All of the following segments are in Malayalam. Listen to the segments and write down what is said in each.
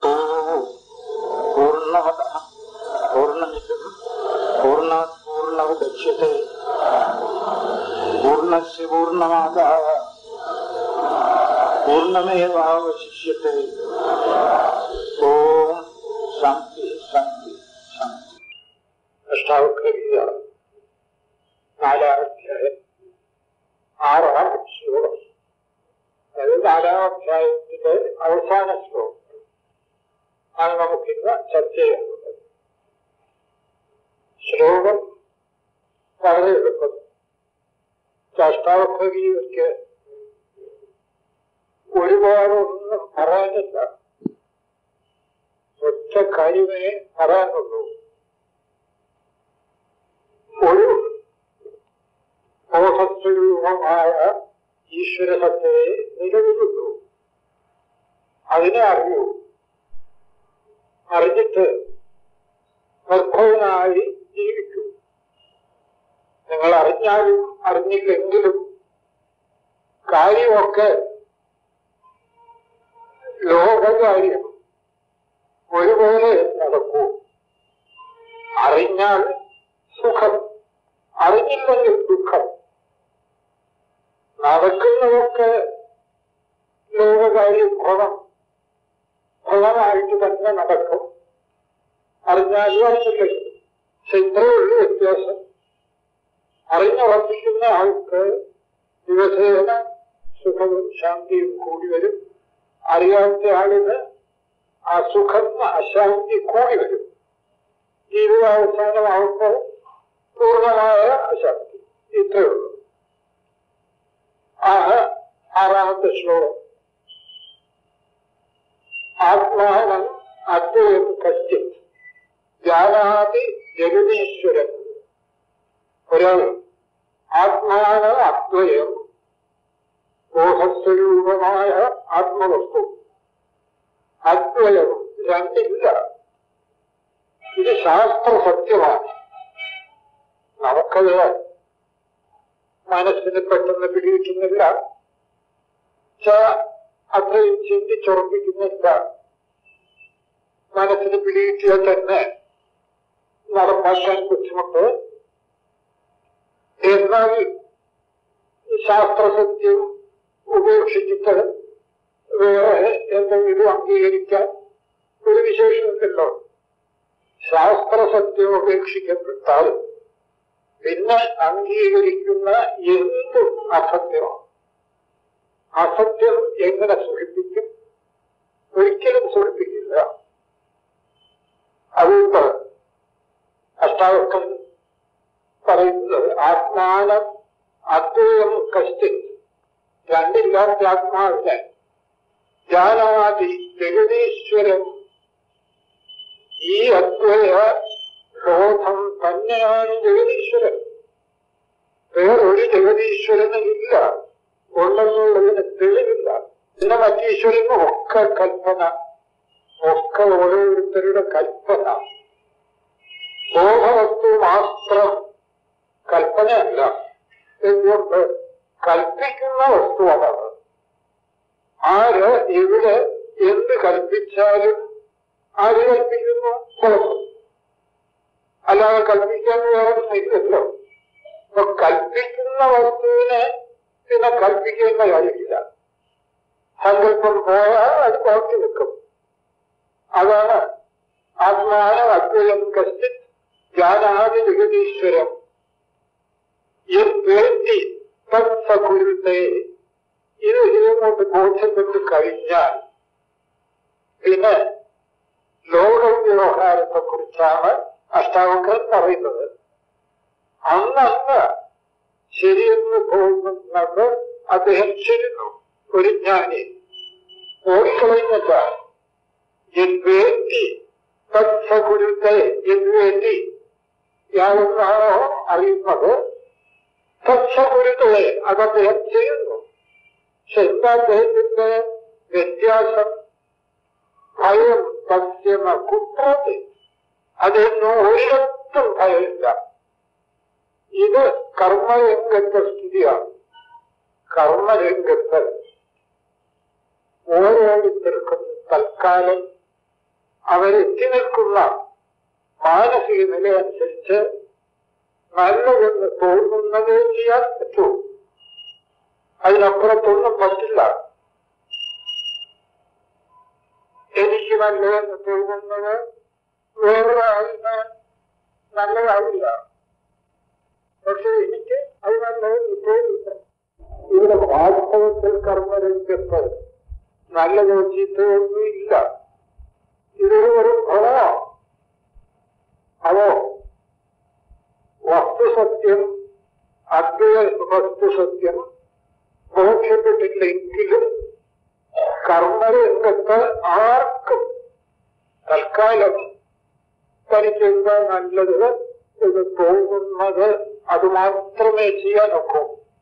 പൂർണ്ണമത പൂർണ്ണമിതം പൂർണ്ണ പൂർണ്ണമുദക്ഷ്യത്തെ പൂർണ്ണസ് പൂർണ്ണമാതായ പൂർണ്ണമേവാവശിഷ്യത്തെ ഓം ശാന്തി ശാന്തി ശാന്തി അഷ്ടാവക്രിയ നാലാധ്യായം ആറാം ശ്ലോകം അത് നാലാം അധ്യായത്തിന്റെ അവസാന ശ്ലോകം ആണ് നമുക്കിന്ന് ചർച്ച ചെയ്യുന്നത് ശ്ലോകം വളരെ എളുപ്പം അഷ്ടാവക്രിയയ്ക്ക് ഒരുപാടൊന്നും പറയാനില്ല ഒറ്റ കാര്യമേ പറയാനുള്ളൂ ഒരു ബോധസ്വരൂപമായ ഈശ്വരസത്തയെ നിലവിലുള്ളൂ അതിനെ അറിയൂ അറിഞ്ഞിട്ട് നിർഭയനായി ജീവിക്കൂ നിങ്ങൾ അറിഞ്ഞാലും അറിഞ്ഞില്ലെങ്കിലും കാര്യമൊക്കെ ലോകകാര്യം ഒരുപോലെ നടക്കൂ അറിഞ്ഞാൽ സുഖം അറിഞ്ഞില്ലെങ്കിൽ ദുഃഖം നടക്കുന്നതൊക്കെ ലോകകാര്യം ഗുണം ഗുണമായിട്ട് തന്നെ നടക്കും അറിഞ്ഞാലും അറിഞ്ഞില്ലെങ്കിൽ പക്ഷെ ഇത്രയേ ഉള്ളൂ വ്യത്യാസം അറിഞ്ഞുറപ്പിക്കുന്ന ആൾക്ക് ദിവസേന സുഖവും ശാന്തിയും കൂടി വരും അറിയാത്ത ആളിന് ആ സുഖം അശാന്തി കൂടി വരും ജീവിതാവസാനമാകുമ്പോൾ പൂർണ്ണമായ അശാന്തി ഇത്രയേ ഉള്ളൂ ആ ആറാമത്തെ ശ്ലോകം ആത്മാനം അദ്വയം കശ്ചിത് ജാനാതി ജഗതീശ്വരൻ ഒരാൾ ആത്മാന അദ്വയം ബോധസ്വരൂപമായ ആത്മവസ്തു അദ്വയം രണ്ടില്ല ഇത് ശാസ്ത്ര സത്യമാണ് നമുക്കത് മനസ്സിന് പെട്ടെന്ന് പിടികിട്ടുന്നില്ല അത്രയും ചിന്തിച്ചുറപ്പിക്കുന്നില്ല മനസ്സിന് പിടികിട്ടിയാൽ തന്നെ നടപ്പാക്കാൻ ബുദ്ധിമുട്ട് എന്നാൽ ശാസ്ത്രസത്യം ഉപേക്ഷിച്ചിട്ട് വേറെ എന്തെങ്കിലും അംഗീകരിക്കാൻ ഒരു വിശേഷമില്ലല്ലോ ശാസ്ത്രസത്യം ഉപേക്ഷിക്കപ്പെട്ടാൽ പിന്നെ അംഗീകരിക്കുന്ന എന്തും അസത്യമാണ് അസത്യം എങ്ങനെ സുഖിപ്പിക്കും ഒരിക്കലും സുഖിപ്പിക്കില്ല അതുകൊണ്ട് അഷ്ടാവക്തൻ പറയുന്നത് ആത്മാനം അദ്വയം കഷ്ടി രണ്ടില്ലാത്ത ആത്മാവിനെ ജാനാതി ജഗതീശ്വരൻ ഈ അദ്വയ ബോധം തന്നെയാണ് ജഗതീശ്വരൻ വേറൊരു ജഗതീശ്വരനും ഇല്ല ഉണ്ടെന്നുള്ളതിന് തെളിവില്ല പിന്നെ മറ്റീശ്വരനും ഒക്കെ കൽപ്പന ഒക്കെ ഓരോരുത്തരുടെ കൽപ്പന ബോധവസ്തു മാത്രം കൽപ്പനയല്ല എന്തുകൊണ്ട് കൽപ്പിക്കുന്ന വസ്തുവാണ് ആര് ഇവിടെ എന്ത് കൽപ്പിച്ചാലും ആര് കൽപ്പിക്കുന്നു കുഴപ്പം അല്ലാതെ കൽപ്പിക്കാൻ വേറെ ഇല്ലല്ലോ അപ്പൊ കൽപ്പിക്കുന്ന വസ്തുവിനെ പിന്നെ കൽപ്പിക്കേണ്ട കാര്യമില്ല സങ്കല്പം പോയാൽ അത് ബാക്കി നിൽക്കും അതാണ് ആത്മാനം അദ്വയം കഷ്ടി ജാനാതി ജഗതീശ്വരം വേണ്ടി തത്സകുരുത്തെ ഇത് ഇതുകൊണ്ട് ബോധ്യപ്പെട്ട് കഴിഞ്ഞാൽ പിന്നെ ലോകവ്യവഹാരത്തെ കുറിച്ചാണ് അഷ്ടാവക്രൻ പറയുന്നത് അന്നന്ന് ശരിയെന്ന് തോന്നുന്നത് അദ്ദേഹം ശരിന്നു ഒരു ജ്ഞാനി ഓടിക്കളയുന്നില്ല വേണ്ടി തത്സകുരുത്തെ വേണ്ടി യാതൊന്നാണോ അറിയുന്നത് തത്സകുരുത്തെ അത് അദ്ദേഹം ചെയ്യുന്നു പക്ഷെ എന്താ അദ്ദേഹത്തിന്റെ വ്യത്യാസം ഭയം സത്യമ കുത്രത്തിൽ അദ്ദേഹം ഒരിടത്തും ഭയമില്ല ഇത് കർമ്മരംഗത്തെ സ്ഥിതിയാണ് കർമ്മരംഗത്ത് ഓരോരുത്തർക്കും തൽക്കാലം അവരെത്തി നിൽക്കുന്ന മാനസിക നില അനുസരിച്ച് നല്ലതെന്ന് തോന്നുന്നതേ ചെയ്യാൻ പറ്റൂ അതിനപ്പുറത്തൊന്നും പറ്റില്ല എനിക്ക് നല്ലതെന്ന് തോന്നുന്നത് വേറൊരാളിന് നല്ലതാവില്ല പക്ഷെ എനിക്ക് അത് നല്ലതെന്ന് തോന്നില്ല ഇവിടെ വാസ്തവത്തിൽ കർമ്മരംഗത്ത് നല്ലതോ ചീത്തയോ ഒന്നുമില്ല ഇതൊരു ഒരു ഫലമാണ് അതോ വസ്തുസത്യം അദ്വൈത വസ്തുസത്യം ബോധ്യപ്പെട്ടില്ലെങ്കിലും കർമ്മരംഗത്ത് ആർക്കും തൽക്കാലം തനിക്ക് എന്താ നല്ലത് എന്ന് തോന്നുന്നത് അത് മാത്രമേ ചെയ്യാനൊക്കൂ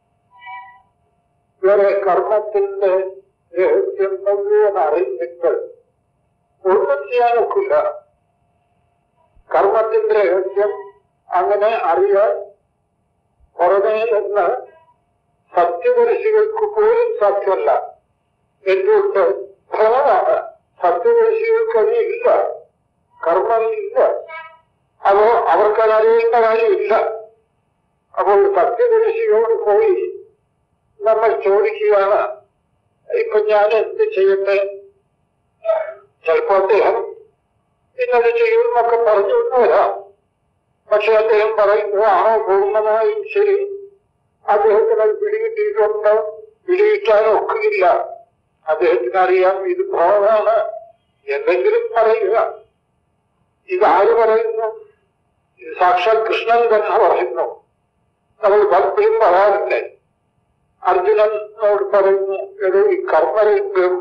വേറെ കർമ്മത്തിന്റെ രഹസ്യം മുഴുവൻ അറിഞ്ഞിട്ട് ഒന്നും ചെയ്യാനൊക്കില്ല കർമ്മത്തിന്റെ രഹസ്യം അങ്ങനെ അറിയാൻ പുറമേ നിന്ന് സത്യദർശികൾക്ക് പോലും സാധ്യമല്ല എന്തുകൊണ്ട് ഫലമാണ് സത്യദർശികൾക്ക് അതില്ല കർമ്മമില്ല അതോ അവർക്കത് അറിയേണ്ട കാര്യമില്ല അപ്പോൾ സത്യദർശിയോട് പോയി നമ്മൾ ചോദിക്കുകയാണ് ഇപ്പൊ ഞാൻ എന്ത് ചെയ്യട്ടെ ചിലപ്പോ അദ്ദേഹം ഇന്നത് ചെയ്യുമെന്നൊക്കെ പറഞ്ഞു വരാം പക്ഷെ അദ്ദേഹം പറയുന്നു ആണോ പൂർണ്ണമായും ശരി അദ്ദേഹത്തിന് അത് പിടികിട്ടിയിട്ടുണ്ട് പിടികിട്ടാനും ഒക്കില്ല അദ്ദേഹത്തിന് അറിയാം ഇത് ഭ്രമമാണ് എന്തെങ്കിലും പറയുക ഇത് ആര് പറയുന്നു ഇത് സാക്ഷാൽ കൃഷ്ണൻ തന്നെ പറയുന്നു നമ്മൾ പലപ്പോഴും പറയാറില്ലേ അർജുനനോട് പറയുന്നു എടോ ഈ കർമ്മരംഗം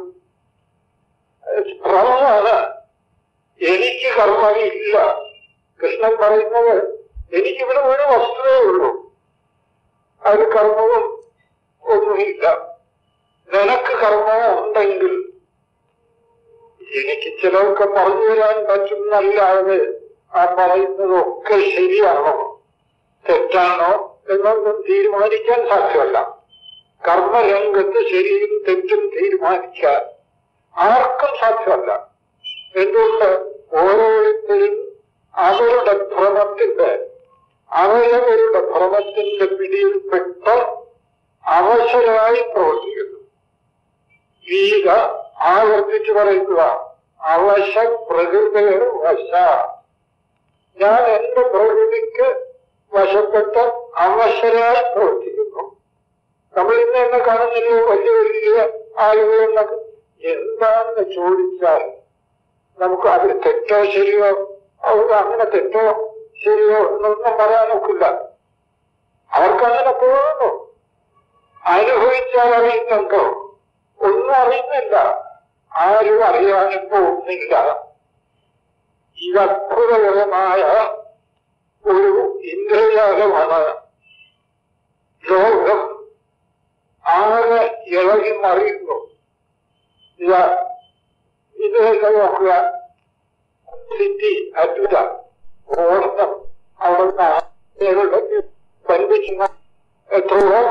ഭ്രമമാണ് എനിക്ക് കർമ്മമില്ല കൃഷ്ണൻ പറയുന്നത് എനിക്കിവിടെ ഒരു വസ്തുവേ ഉള്ളൂ അത് കർമ്മവും ഒന്നുമില്ല നിനക്ക് കർമ്മം ഉണ്ടെങ്കിൽ എനിക്ക് ചിലർക്ക് പറഞ്ഞു തരാൻ പറ്റുന്നല്ലാതെ ആ പറയുന്നതൊക്കെ ശരിയാണോ തെറ്റാണോ എന്നൊന്നും തീരുമാനിക്കാൻ സാധ്യമല്ല കർമ്മരംഗത്ത് ശരിയും തെറ്റും തീരുമാനിക്കാൻ ആർക്കും സാധ്യമല്ല എന്തുകൊണ്ട് ഓരോരുത്തരും അവരുടെ ഭ്രമത്തിന്റെ അവരവരുടെ ഭ്രമത്തിന്റെ പിടിയിൽപ്പെട്ട് അവശരായി പ്രവർത്തിക്കുന്നു ഗീത ആവർത്തിച്ചു പറയുക അവശ പ്രകൃതിയുടെ വശ ഞാൻ എന്റെ പ്രകൃതിക്ക് വശപ്പെട്ട് അവശരായി പ്രവർത്തിക്കുന്നു നമ്മൾ ഇന്ന് എന്നെ കാണുന്നില്ല വലിയ വലിയ ആളുകളെന്നൊക്കെ എന്താണെന്ന് ചോദിച്ചാൽ നമുക്ക് അത് തെറ്റോ ശരിയോ അവർക്ക് അങ്ങനെ തെറ്റോ ശരിയോ എന്നൊന്നും പറയാൻ ഒക്കില്ല അവർക്കങ്ങനെ പോകുന്നു അനുഭവിച്ചാൽ അറിയുന്നുണ്ടോ ഒന്നും അറിയുന്നില്ല ആരും അറിയാനും പോകുന്നില്ല ഇത് അത്ഭുതകരമായ ഒരു ഇന്ദ്രജാലമാണ് ലോകം ആകെ ഇളകി മറിയുന്നു ഇത് ഇതൊക്കെ നോക്കുക സിറ്റി അദ്ഭുത ഓർമ്മ അവിടെ ബന്ധിക്കുന്ന എത്രയോ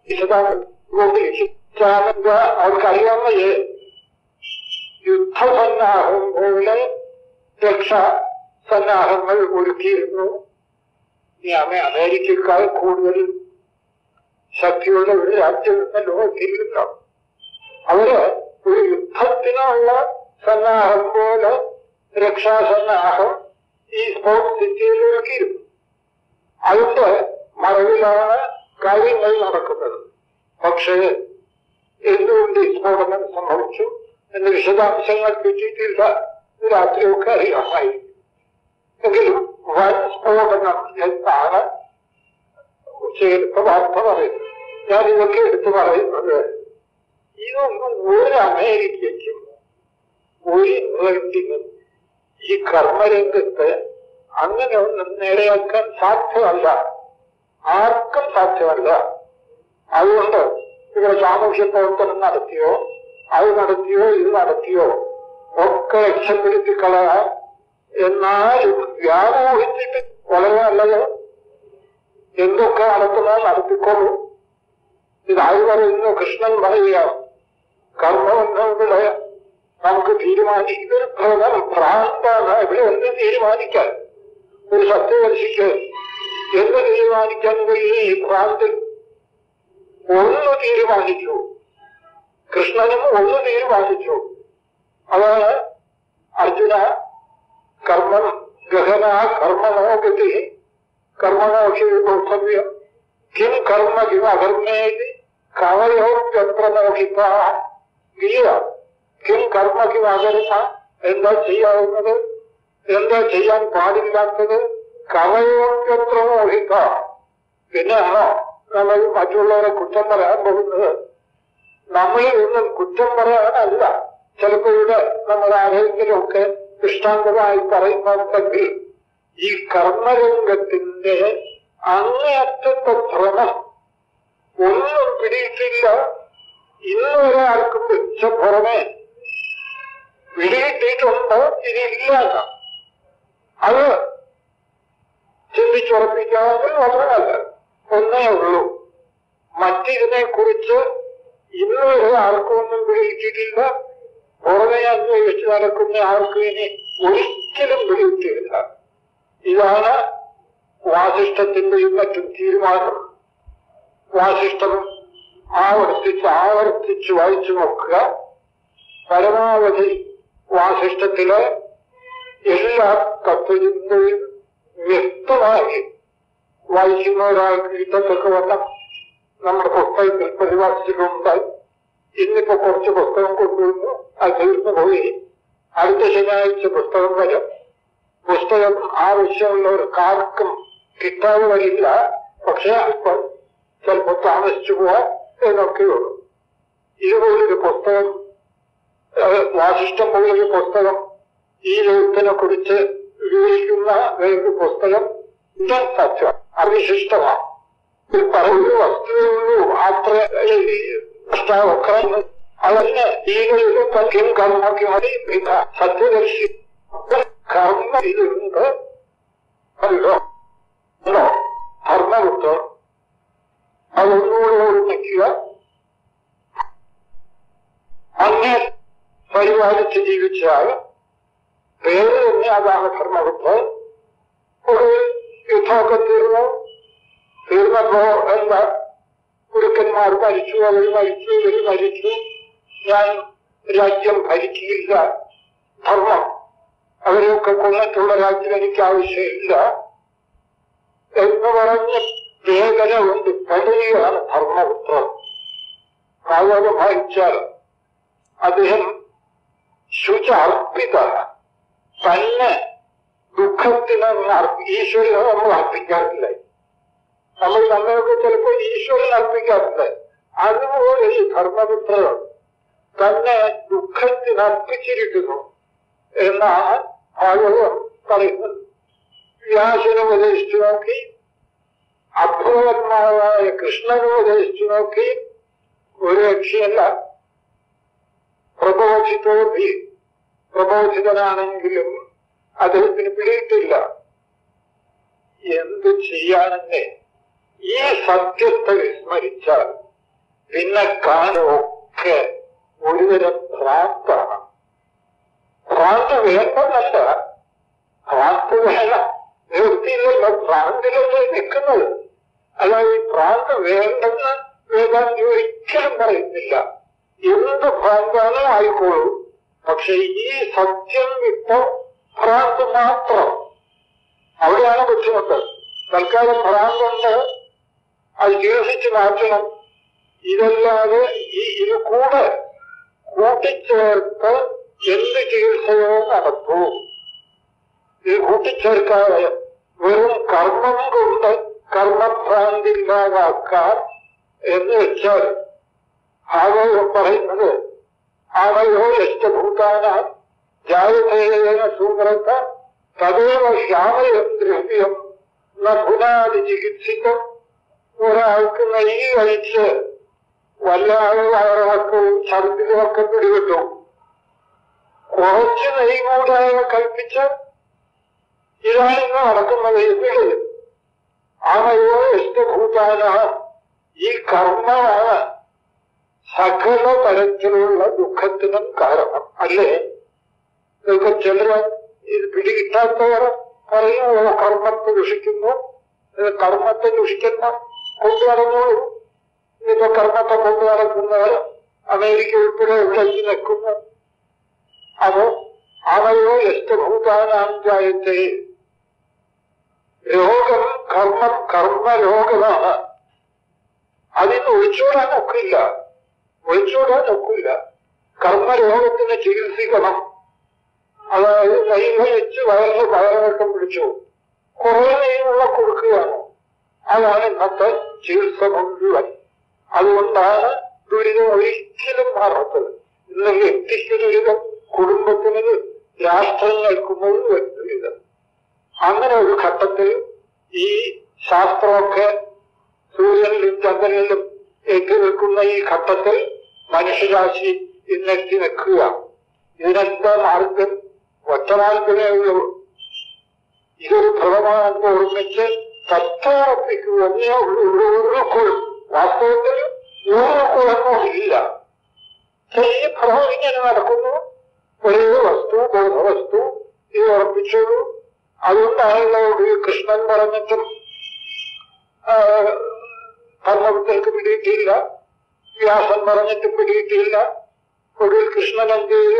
വിശദാംശ അവർക്കറിയാവുന്നത് യുദ്ധസന്നാഹം പോലെ രക്ഷാ സന്നാഹങ്ങൾ ഒരുക്കിയിരുന്നു ഈ അമ അമേരിക്കക്കാൾ കൂടുതൽ ശക്തിയുള്ള ഒരു രാജ്യം എന്ന ലോകത്തിലില്ല അവര് ഒരു യുദ്ധത്തിനുള്ള സന്നാഹം പോലെ രക്ഷാസന്നാഹം ഈ സ്പോർട്സ് സിറ്റിയിൽ ഒരുക്കിയിരുന്നു അതിന്റെ മറവിലാണ് കാര്യങ്ങൾ നടക്കുന്നത് പക്ഷേ എന്തുകൊണ്ട് ഈ സ്ഫോടനം സംഭവിച്ചു എന്ന് വിശദാംശങ്ങൾ കിട്ടിയിട്ടില്ല ഇത് രാത്രിയൊക്കെ അറിയാമായി എങ്കിലും വൻ സ്ഫോടനം എന്നാണ് ചേർത്ത് വാർത്ത പറയുന്നത് ഞാൻ ഇതൊക്കെ എടുത്തു പറയുന്നത് ഇതൊന്നും ഒരു അമേരിക്കയ്ക്കും ഒരു ഇംഗ്ലണ്ടിനും ഈ കർമ്മരംഗത്ത് അങ്ങനെ ഒന്നും നേരെയാക്കാൻ സാധ്യമല്ല ആർക്കും സാധ്യമല്ല അതുകൊണ്ട് ഇവിടെ സാമൂഹ്യ പ്രവർത്തനം നടത്തിയോ അത് നടത്തിയോ ഇത് നടത്തിയോ ഒക്കെ രക്ഷപ്പെടുത്തി കളയാൻ എന്നാലും വ്യാമോഹിച്ചിട്ട് വളരെ നല്ലത് എന്തൊക്കെ നടത്തുന്നോ നടത്തിക്കോളൂ ഇത് ആര് പറയുന്നു കൃഷ്ണൻ പറയുക കർമ്മമെന്നവിടെ നമുക്ക് തീരുമാനിക്കും ഇതൊരു ഭ്രമം ഭ്രാന്താണ് ഇവിടെ എന്ത് തീരുമാനിക്കാൻ ഒരു സത്യദർശിക്ക് എന്ത് തീരുമാനിക്കാൻ കഴിയും ഈ ഭ്രാന്തിൽ ഒന്ന് തീരുമാനിച്ചു കൃഷ്ണനും ഒന്ന് തീരുമാനിച്ചു അതാണ് അർജുന കർമ്മം ഗഹന കർമ്മണോ ഗതി കർമ്മണോഷി കർത്തവ്യം കിം കർമ്മ കിം അകർമ്മേതി കവയോപ്യത്ര നോഹിപ്പ ഗീത കിം കർമ്മ കിം അകർമ്മ എന്താ ചെയ്യാവുന്നത് എന്താ ചെയ്യാൻ പാടില്ലാത്തത് കവയോപ്യത്ര നോഹിപ്പ പിന്നെയാണോ നമ്മൾ മറ്റുള്ളവരെ കുറ്റം പറയാൻ പോകുന്നത് നമ്മളിൽ നിന്നും കുറ്റം പറയാനല്ല ചിലപ്പോൾ ഇവിടെ നമ്മൾ ആരെങ്കിലുമൊക്കെ ദൃഷ്ടാന്തമായി പറയുന്നുണ്ടെങ്കിൽ ഈ കർമ്മരംഗത്തിന്റെ അങ്ങേയറ്റത്തെ ഭ്രമം ഒന്നും പിടിയിട്ടില്ല ഇന്ന് വരെ ആർക്കും വെച്ച പുറമെ പിടിയിട്ടിട്ടുണ്ട് ഇതില്ല എന്ന്. അത് ചിന്തിച്ചുറപ്പിക്കാമെങ്കിൽ മാത്രമല്ല ഒന്നേ ഉള്ളൂ മറ്റിതിനെ കുറിച്ച് ഇന്ന് വരെ ആർക്കും ഒന്നും പിടിയിട്ടിട്ടില്ല പുറമെ അന്വേഷിച്ച് നടക്കുന്ന ആർക്കും ഇനി ഒരിക്കലും പിടിയിട്ടില്ല ഇതാണ് വാസിഷ്ടത്തിന്റെയും മറ്റും തീരുമാനം വാസിഷ്ടം ആവർത്തിച്ച് ആവർത്തിച്ച് വായിച്ചു നോക്കുക പരമാവധി വാസിഷ്ടത്തിലെ എല്ലാ തത്വചിന്തയും വ്യക്തമായി വായിക്കുന്ന ഒരാൾക്ക് കിട്ടത്തൊക്കെ വണ്ണം നമ്മുടെ പുസ്തകത്തിൽ പ്രതിപാദിച്ചിട്ടുണ്ട് ഇന്നിപ്പോ കുറച്ച് പുസ്തകം കൊണ്ടുവന്നു അത് തീർന്നു പോയി അടുത്ത ശനിയാഴ്ച പുസ്തകം വരും പുസ്തകം ആവശ്യമുള്ളവർക്ക് ആർക്കും കിട്ടാതെ വരില്ല പക്ഷെ അല്പം ചിലപ്പോൾ താമസിച്ചു പോവാൻ എന്നൊക്കെയുള്ളൂ ഇതുപോലൊരു പുസ്തകം അത് വാസിഷ്ടം പോലൊരു പുസ്തകം ഈ ലോകത്തിനെ കുറിച്ച് വിവരിക്കുന്ന വേറൊരു പുസ്തകം ഇത് സത്യം അവിശിഷ്ടമാണ് ഇത് പറയുന്ന വസ്തുതയുള്ളൂ അത്ര ഒക്കെ അതല്ല ഈകളിലും പദ്യം കർമ്മക്ക് മതി പിന്നെ സത്യദർശി കർമ്മ ഇതുണ്ട് അല്ലോ അല്ലോ ധർമ്മവിട്ട് അതൊന്നുകൂടെ ഓർമ്മിക്കുക അങ്ങേ പരിപാലിച്ച് ജീവിച്ചാൽ പേര് തന്നെ അതാണ് ധർമ്മവിട്ട് ഒരു യുദ്ധമൊക്കെ തീർന്നു തീർന്നപ്പോ എന്താ ഗുരുക്കന്മാർ മരിച്ചു അവർ മരിച്ചു ഇവർ മരിച്ചു ഞാൻ രാജ്യം ഭരിക്കുകയില്ല ധർമ്മം അവരെയൊക്കെ കൊന്നിട്ടുള്ള രാജ്യം എനിക്ക് ആവശ്യമില്ല എന്ന് പറഞ്ഞ് വേദന കൊണ്ട് പടരുകയാണ് ധർമ്മപുത്രൻ ഭാഗവതം വായിച്ചാൽ അദ്ദേഹം ശുചാർപ്പിത തന്നെ ദുഃഖത്തിന് ഈശ്വരനെ നമ്മൾ അർപ്പിക്കാറില്ല നമ്മൾ നമ്മളൊക്കെ ചിലപ്പോൾ ഈശ്വരൻ അർപ്പിക്കാറുണ്ട് അതുപോലെ ഈ ധർമ്മപുത്രർ തന്നെ ദുഃഖത്തിന് അർപ്പിച്ചിരിക്കുന്നു എന്നാണ് ഭാഗവതം പറയുന്നത് വ്യാസനെ ഉപദേശിച്ചു നോക്കി അഭൂതന്മാരായ കൃഷ്ണനെ ഉപദേശിച്ചു നോക്കി ഒരു രക്ഷയല്ല പ്രബോധിതോപി പ്രബോധിതനാണെങ്കിലും അദ്ദേഹത്തിന് പിടിയിട്ടില്ല എന്ത് ചെയ്യാനെന്നെ ഈ സത്യത്തെ വിസ്മരിച്ചാൽ പിന്നെ കാണുമൊക്കെ ഒരുതരം ഭ്രാന്താണ് ഭ്രാന്ത് വേണ്ടെന്നല്ല ഭ്രാന്ത് വേണം നിവൃത്തിയില്ലല്ലോ ഭ്രാന്തിലല്ലേ നിൽക്കുന്നത് അല്ല ഈ ഭ്രാന്ത് വേണ്ടെന്ന് വേദാന്തി ഒരിക്കലും പറയുന്നില്ല എന്ത് ഭ്രാന്താണ് ആയിക്കോളൂ പക്ഷെ ഈ സത്യം ഇപ്പോ ഭ്രാന്ത് മാത്രം അവിടെയാണ് ബുദ്ധിമുട്ട് തൽക്കാലം ഭ്രാന്തുണ്ട് അത് ചികിത്സിച്ച് മാറ്റണം ഇതല്ലാതെ ഈ ഇത് കൂടെ കൂട്ടിച്ചേർത്ത് എന്ത് ചികിത്സയോ നടത്തൂ ഇത് കൂട്ടിച്ചേർക്കാതെ വെറും കർമ്മം കൊണ്ട് കർമ്മഭ്രാന്തി ഇല്ലാതാക്കാൻ എന്ന് വെച്ചാൽ ആവയോ പറയുന്നത് ആവയോ യഷ്ടഭൂതാന ജായതേന സൂത്രത്ത തദേവ ശ്യാമയദ്രവ്യം നഭുനാതി ചികിത്സിക്കും ഒരാൾക്ക് നെയ്യ് കഴിച്ച് വല്ലാതെ വയറിളക്കവും ഛർദിലുമൊക്കെ പിടികിട്ടും കുറച്ച് നെയ്യ് കൂടാതെ കൽപ്പിച്ച് ഇതാണ് ഇന്ന് നടക്കുന്നത് എങ്കിൽ ആമയോ ഇഷ്ടഭൂതാന ഈ കർമ്മമാണ് സകല തരത്തിലുള്ള ദുഃഖത്തിനും കാരണം അല്ലേ ഇതൊക്കെ ചിലര് ഇത് പിടികിട്ടാത്തവർ പറയുന്നു "ഓ, കർമ്മത്തെ ദുഷിക്കുന്നു ഇത് കർമ്മത്തെ ദുഷിക്കുന്ന കൊണ്ടു നടന്നോളൂ ഇപ്പൊ കർമ്മത്തെ കൊണ്ടു നടക്കുന്നവർ അമേരിക്ക ഉൾപ്പെടെ ഇവിടെ എത്തി നിൽക്കുന്നു അത് അവയോ യഷ്ടഭൂതാനാം ജായത്തെ രോഗം കർമ്മം കർമ്മരോഗമാണ് അതിന് ഒഴിച്ചോടാൻ ഒക്കില്ല ഒഴിച്ചോടാൻ ഒക്കില്ല കർമ്മരോഗത്തിന് ചികിത്സിക്കണം അതായത് നെയ്യ് വെച്ച് വയറിന് വയറിളക്കം പിടിച്ചു കുറെ നെയ്യുള്ള കൊടുക്കുകയാണ് അതാണ് ഇന്നത്തെ ചികിത്സ മുഴുവൻ അതുകൊണ്ടാണ് ദുരിതം ഒരിക്കലും മാറാത്തത് ഇന്ന് വ്യക്തിക്ക് ദുരിതം കുടുംബത്തിന് രാഷ്ട്രങ്ങൾക്കും മുഴുവൻ ദുരിതം അങ്ങനെ ഒരു ഘട്ടത്തിൽ ഈ ശാസ്ത്രമൊക്കെ സൂര്യനിലും ചന്ദ്രനിലും എത്തി നിൽക്കുന്ന ഈ ഘട്ടത്തിൽ മനുഷ്യരാശി ഇന്നെത്തി നിൽക്കുക ഇതിനെന്താ മാർഗം ഒറ്റ മാർഗമേ ഉള്ളൂ ഇതൊരു ഭ്രമമാണെന്ന് ഓർമ്മിച്ച് തത്വറപ്പിക്കുക എന്നേ ഉള്ളൂ ഇവിടെ ഒരു കുളം വാസ്തവത്തിൽ ഒരു കുളമോ ഇല്ല ചെറിയ ഭ്രമം ഇങ്ങനെ നടക്കുന്നു ഒരേ വസ്തു ബോധവസ്തു ഇത് ഉറപ്പിച്ചോളൂ അതുകൊണ്ടാണല്ലോ ഒരു കൃഷ്ണൻ പറഞ്ഞിട്ടും ആ, ധർമ്മപുത്രർക്ക് പിടിയിട്ടില്ല വ്യാസൻ പറഞ്ഞിട്ടും പിടിയിട്ടില്ല ഒടുവിൽ കൃഷ്ണൻ എന്ത് ചെയ്തു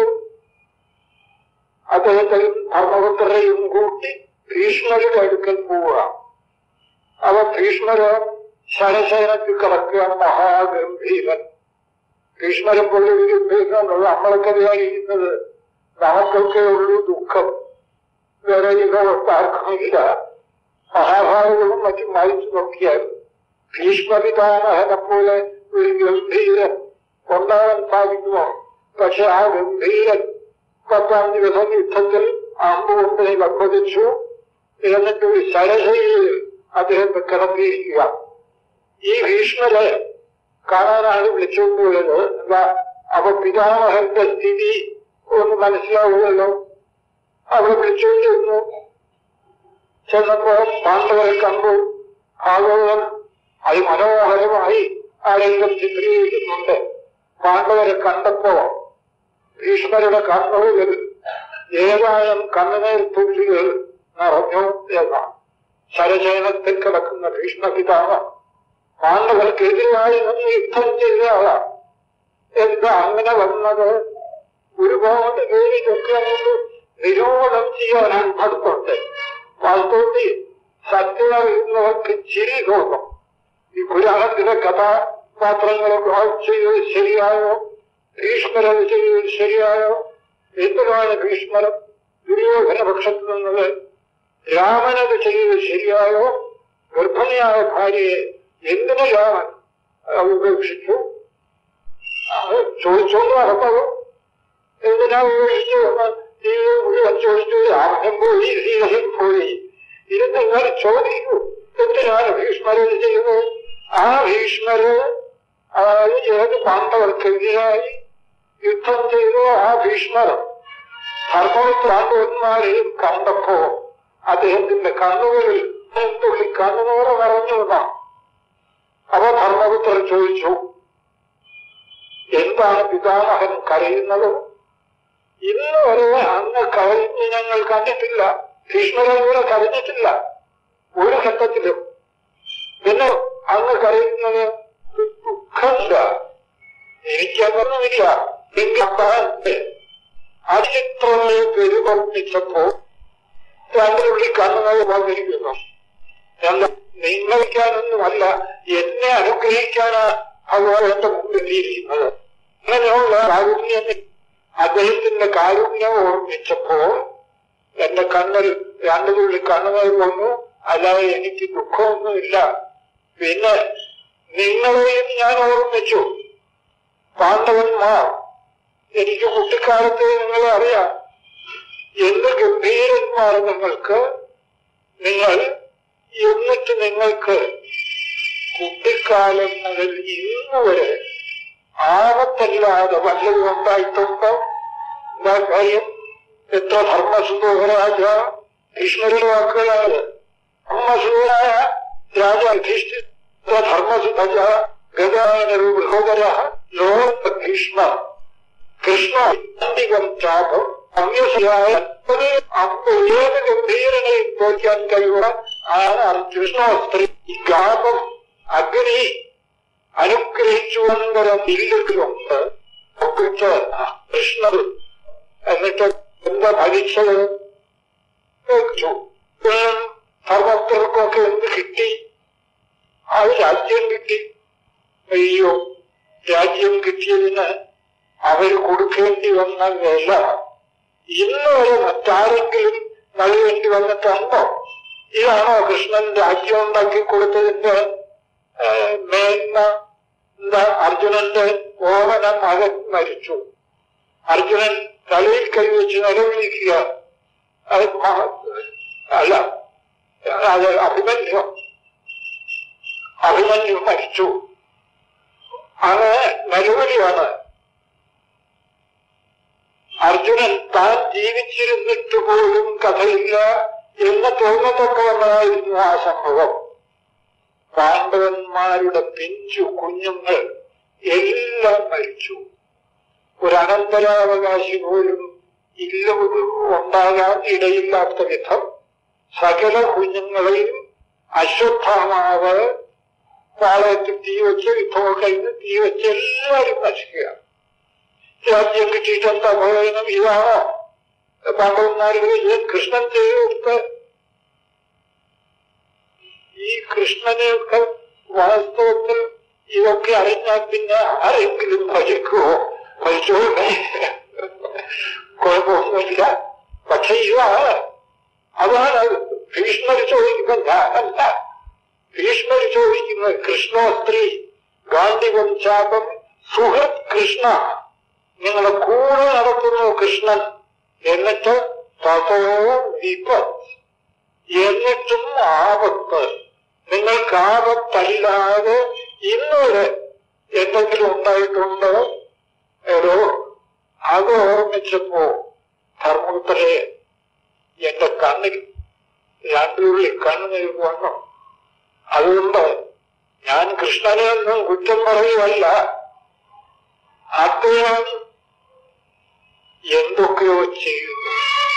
അദ്ദേഹത്തെയും ധർമ്മപുത്രരെയും കൂട്ടി ഭീഷ്മരുടെ അടുക്കൽ പോവുക അവ ഭീഷ്മര് ശരശയനത്തിൽ കിടക്കുകയാണ് മഹാഗംഭീരൻ ഭീഷ്മരം പോലെ ഒരു ഗംഭീരനുള്ളത് നമ്മളൊക്കെ വിചാരിക്കുന്നത് നമുക്കൊക്കെ ഉള്ളൂ ദുഃഖം വേറെ ഇതൊക്കെ ആർക്കുമില്ല മഹാഭാരതവും മറ്റും വായിച്ചു നോക്കിയാൽ ഭീഷ്മപിതാമഹനെ പോലെ ഒരു ഗംഭീരൻ ഉണ്ടാകാൻ സാധിക്കുമോ പക്ഷെ ആ ഗംഭീരൻ പത്താം ദിവസം യുദ്ധത്തിൽ അമ്പുകൊണ്ടിനെ വക്വതിച്ചു എന്നിട്ട് ഒരു ശരശയിൽ അദ്ദേഹത്തെ കിടത്തിയിരിക്കുക ഈ ഭീഷ്മരെ കാണാനാണ് വിളിച്ചുകൊണ്ടുപോയത് എന്താ അപ്പൊ പിതാമഹന്റെ സ്ഥിതി ഒന്ന് മനസ്സിലാവുമല്ലോ അവിടെ വിളിച്ചുകൊണ്ടിരുന്നു ചെന്നപ്പോ പാണ്ഡവരെ കണ്ടു ഭാഗവതം അത് മനോഹരമായി ആ രംഗം ചിത്രീകരിക്കുന്നുണ്ട് പാണ്ഡവരെ കണ്ടപ്പോ ഭീഷ്മരുടെ കണ്ണുകളിൽ ഏതാനും കണ്ണുനീർ തുള്ളികൾ നിറഞ്ഞു എന്നാണ് ശരചയനത്തിൽ കിടക്കുന്ന ഭീഷ്മപിതാവ് പാണ്ഡവർക്കെതിരായി നിന്ന് യുദ്ധം ചെയ്ത ആളാണ് എന്താ അങ്ങനെ വന്നത് ഒരുപാട് പേര് ഇതൊക്കെ അങ്ങോട്ട് നിരോധം ചെയ്യാനാണ് അടുത്തുണ്ട് വാസ്തവത്തിൽ സത്യം അറിയുന്നവർക്ക് ചിരി തോന്നും ഈ പുരാണത്തിലെ കഥാപാത്രങ്ങളൊക്കെ ചെയ്തത് ശരിയായോ ഭീഷ്മരത് ചെയ്തത് ശരിയായോ എന്തിനാണ് ഭീഷ്മരം ദുര്യോധന പക്ഷത്ത് നിന്നത് രാമനത് ചെയ്തത് ശരിയായോ ഗർഭിണിയായ ഭാര്യയെ എന്തിനു രാമൻ അത് ഉപേക്ഷിച്ചു അത് ചോദിച്ചോണ്ട് നടന്നത് എന്തിനാ ഉപേക്ഷിച്ചു എന്ന് ജീവിതം മുഴുവൻ ചോദിച്ചു രാമനും പോയി സീതയും പോയി ഇത് നിങ്ങൾ ചോദിക്കൂ എന്തിനാണ് ഭീഷ്മരത് ചെയ്യുന്നത് ആ ഭീഷ്മര് അതായത് ഏത് പാണ്ഡവർക്കെതിരായി യുദ്ധം ചെയ്തു ആ ഭീഷ്മർ ധർമ്മപാണ്ഡവന്മാരെയും കണ്ടപ്പോ അദ്ദേഹത്തിന്റെ കണ്ണുകളിൽ തുള്ളി കണ്ണുനോറ് നിറഞ്ഞു എന്നാണ് അവ ധർമ്മപുത്രൻ ചോദിച്ചു എന്താണ് പിതാമഹൻ കരയുന്നത് ഇന്ന് വരെ അങ്ങ് കരഞ്ഞ് ഞങ്ങൾ കണ്ടിട്ടില്ല ഭീഷ്മരെ കരഞ്ഞിട്ടില്ല ഒരു ഘട്ടത്തിലും പിന്നെ അങ്ങ് കരയുന്നത് ദുഃഖമില്ല എനിക്കതൊന്നുമില്ല അതിത്രമേ പെരുപർപ്പിച്ചപ്പോ രണ്ടുപുള്ളി കണ്ണുകൾ വന്നിരിക്കുന്നു എന്താ നിങ്ങളിക്കാനൊന്നുമല്ല എന്നെ അനുഗ്രഹിക്കാനാ ഭഗവാൻ എന്റെ മുമ്പിലിരിക്കുന്നത് അങ്ങനെയുള്ള കാരുണ്യം അദ്ദേഹത്തിന്റെ കാരുണ്യം ഓർമ്മിച്ചപ്പോ എന്റെ കണ്ണിൽ രണ്ടു തുള്ളി കണ്ണുകൾ വന്നു അല്ലാതെ എനിക്ക് ദുഃഖമൊന്നുമില്ല പിന്നെ നിങ്ങളെയും ഞാൻ ഓർമ്മിച്ചു പാണ്ഡവന്മാർ എനിക്ക് കുട്ടിക്കാലത്തെ നിങ്ങളെ അറിയാം എന്ത് ഗംഭീരന്മാർ നിങ്ങൾക്ക് നിങ്ങൾ എന്നിട്ട് നിങ്ങൾക്ക് കുട്ടിക്കാലം മുതൽ ഇന്ന് വരെ ആപത്തല്ലാതെ വല്ലതും ഉണ്ടായിട്ടുണ്ടോ എന്താ കാര്യം എത്ര ധർമ്മസുതോഹരാജ ഭീഷ്മരുടെ വാക്കുകളാണ് ധർമ്മസുതരായ രാജ യുധിഷ്ഠിര ധർമ്മസുധജ ഗതാനരു ബൃഹോദര ലോക ഭീഷ്മ കൃഷ്ണ അന്തികം ചാപം അമ്യസിയായ അമ്പ് ഏത് ഗംഭീരനെ തോൽക്കാൻ കഴിവുള്ള ആണ് കൃഷ്ണോസ്ത്രീ ഗാപം അഗ്നി അനുഗ്രഹിച്ചു അനന്തരം ഇല്ലുകളുണ്ട് ഒപ്പിട്ട് കൃഷ്ണത് എന്നിട്ട് എന്താ ഭരിച്ചത് ചോദിച്ചു ധർമ്മസ്ഥർക്കൊക്കെ എന്ത് കിട്ടി ആ രാജ്യം കിട്ടി അയ്യോ രാജ്യം കിട്ടിയതിന് അവർ കൊടുക്കേണ്ടി വന്ന വില ഇന്ന് വരെ മറ്റാരെങ്കിലും നൽകേണ്ടി വന്നിട്ടുണ്ടോ ഇതാണോ കൃഷ്ണൻ രാജ്യം ഉണ്ടാക്കി കൊടുത്തതിന്റെ ഏഹ്, മേന്മ എന്താ അർജുനന്റെ ഓമന മകൻ മരിച്ചു അർജുനൻ തലയിൽ കൈവച്ച് നിലവിളിക്കുക അത് മഹ- അല്ല അത് അഭിമന്യു അഭിമന്യു മരിച്ചു അങ്ങനെ നിലവിളിയാണ് അർജുനൻ താൻ ജീവിച്ചിരുന്നിട്ട് പോലും കഥയില്ല എന്ന് തോന്നത്തക്കവണ്ണമായിരുന്നു ആ സംഭവം പാണ്ഡവന്മാരുടെ പിഞ്ചു കുഞ്ഞുങ്ങൾ എല്ലാം മരിച്ചു ഒരു അനന്തരാവകാശി പോലും ഇല്ല ഉണ്ടാകാൻ ഇടയില്ലാത്ത വിധം സകല കുഞ്ഞുങ്ങളെയും അശ്വത്ഥാമാവ് പാളയത്തിൽ തീ വെച്ച് യുദ്ധമൊക്കെ കഴിഞ്ഞ് തീ വെച്ച് എല്ലാവരും നശിക്കുക രാജ്യം കിട്ടിയിട്ട് എന്താ പ്രയോജനം ഇതാണോ പാണ്ഡവന്മാരുടെ ഇത് കൃഷ്ണൻ ചെയ്തു കൊടുത്ത് ഈ കൃഷ്ണനെയൊക്കെ വാസ്തവത്തിൽ ഇതൊക്കെ അറിഞ്ഞാൽ പിന്നെ ആരെങ്കിലും ഭജിക്കുമോ ഭരിച്ചോളേ കുഴപ്പമൊന്നുമില്ല പക്ഷെ ഇതാണ് അതാണ് ഭീഷ്മർ ചോദിക്കുന്നത് ഞാനല്ല ഭീഷ്മർ ചോദിക്കുന്നത് കൃഷ്ണോസ്ത്രീ ഗാന്ധികം ചാപം സുഹൃത് കൃഷ്ണ നിങ്ങളുടെ കൂടെ നടത്തുന്നു കൃഷ്ണൻ എന്നിട്ട് തതോ വിപത്ത് എന്നിട്ടും ആപത്ത് നിങ്ങൾക്ക് ആപത്തല്ലാതെ ഇന്നുവരെ എന്തെങ്കിലും ഉണ്ടായിട്ടുണ്ടോ ഏതോ അത് ഓർമ്മിച്ചപ്പോ ധർമ്മപുത്രരെ എന്റെ കണ്ണിൽ രണ്ടുള്ളിൽ കണ്ണുനീർ വന്നു അതുകൊണ്ട് ഞാൻ കൃഷ്ണനെ ഒന്നും കുറ്റം പറയുകയല്ല അദ്ദേഹം എന്തൊക്കെയോ ചെയ്യുന്നു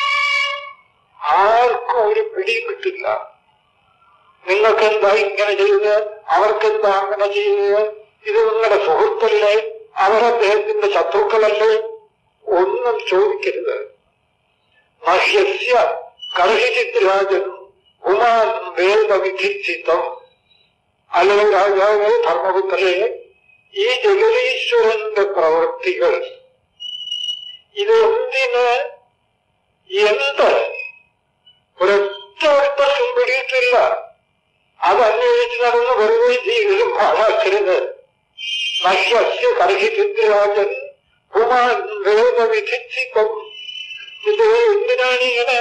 ആർക്കും ഒരു പിടിയും കിട്ടില്ല നിങ്ങൾക്ക് എന്താ ഇങ്ങനെ ചെയ്തത് അവർക്കെന്താ അങ്ങനെ ചെയ്തത് ഇത് നിങ്ങളുടെ സുഹൃത്തല്ലേ അവരദ്ദേഹത്തിന്റെ ശത്രുക്കളല്ലേ ഒന്നും ചോദിക്കരുത് മഹ്യസ്യ കർഹിചിത്രാജൻ ഉമാൻ വേദവിധിച്ചിത്തം അല്ലയോ രാജാവേ ധർമ്മപുത്രരെ ഈ ജഗതീശ്വരന്റെ പ്രവൃത്തികൾ ഇതെന്തിന് എന്ത് ഒരൊറ്റ ഒരുത്തർക്കും പിടിയിട്ടില്ല അത് അന്വേഷിച്ച് നടന്ന് വെറുതെ ജീവിതം പാഴാക്കരുത് നശ്യസ്യ കർഹിചിത്രാജൻ ഉമാൻ വേദവിധിച്ചിത്തം ഇത് എന്തിനാണ് ഇങ്ങനെ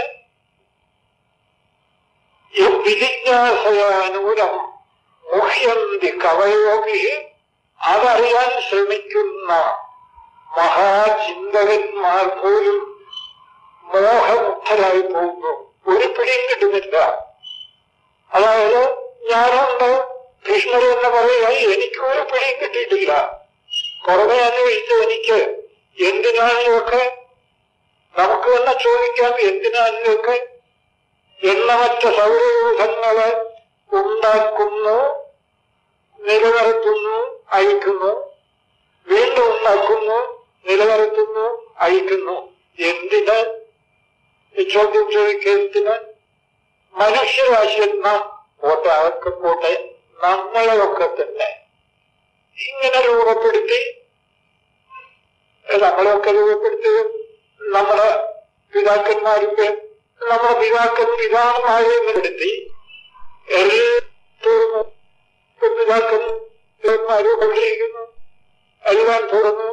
വിജിജ്ഞാസയാനൂരം മുഹ്യന്തി കവയോഗി അതറിയാൻ ശ്രമിക്കുന്ന മഹാചിന്തകന്മാർ പോലും മോഹമുക്തരായി പോകുന്നു ഒരു പിടിയും കിട്ടുന്നില്ല അതായത് ഞാനുണ്ട് ഭീഷ്മർ എന്ന് പറയുക എനിക്ക് ഒരു പിടിയും കിട്ടിയിട്ടില്ല പുറമെ അന്വേഷിച്ച് എനിക്ക് എന്തിനാണ് ഇതൊക്കെ നമുക്ക് തന്നെ ചോദിക്കാം എന്തിനാണ് ഇതൊക്കെ എണ്ണമറ്റ സൗരയൂഥങ്ങള് ഉണ്ടാക്കുന്നു നിലനിർത്തുന്നു അയക്കുന്നു വീണ്ടും ഉണ്ടാക്കുന്നു നിലനിർത്തുന്നു അയക്കുന്നു എന്തിന് ഈ ചോദ്യം ചോദിക്കുന്നതിന് മനുഷ്യരാശി നാം പോട്ടെ അതൊക്കെ പോട്ടെ നമ്മളെയൊക്കെ തന്നെ ഇങ്ങനെ രൂപപ്പെടുത്തി നമ്മളെയൊക്കെ രൂപപ്പെടുത്തി നമ്മുടെ പിതാക്കന്മാരുടെ നമ്മുടെ പിതാക്കൻ പിതാക്കന്മാരെയും എടുത്തി തീർന്നു പിതാക്കന്മാരും കൊണ്ടിരിക്കുന്നു എല്ലാം തുറന്നു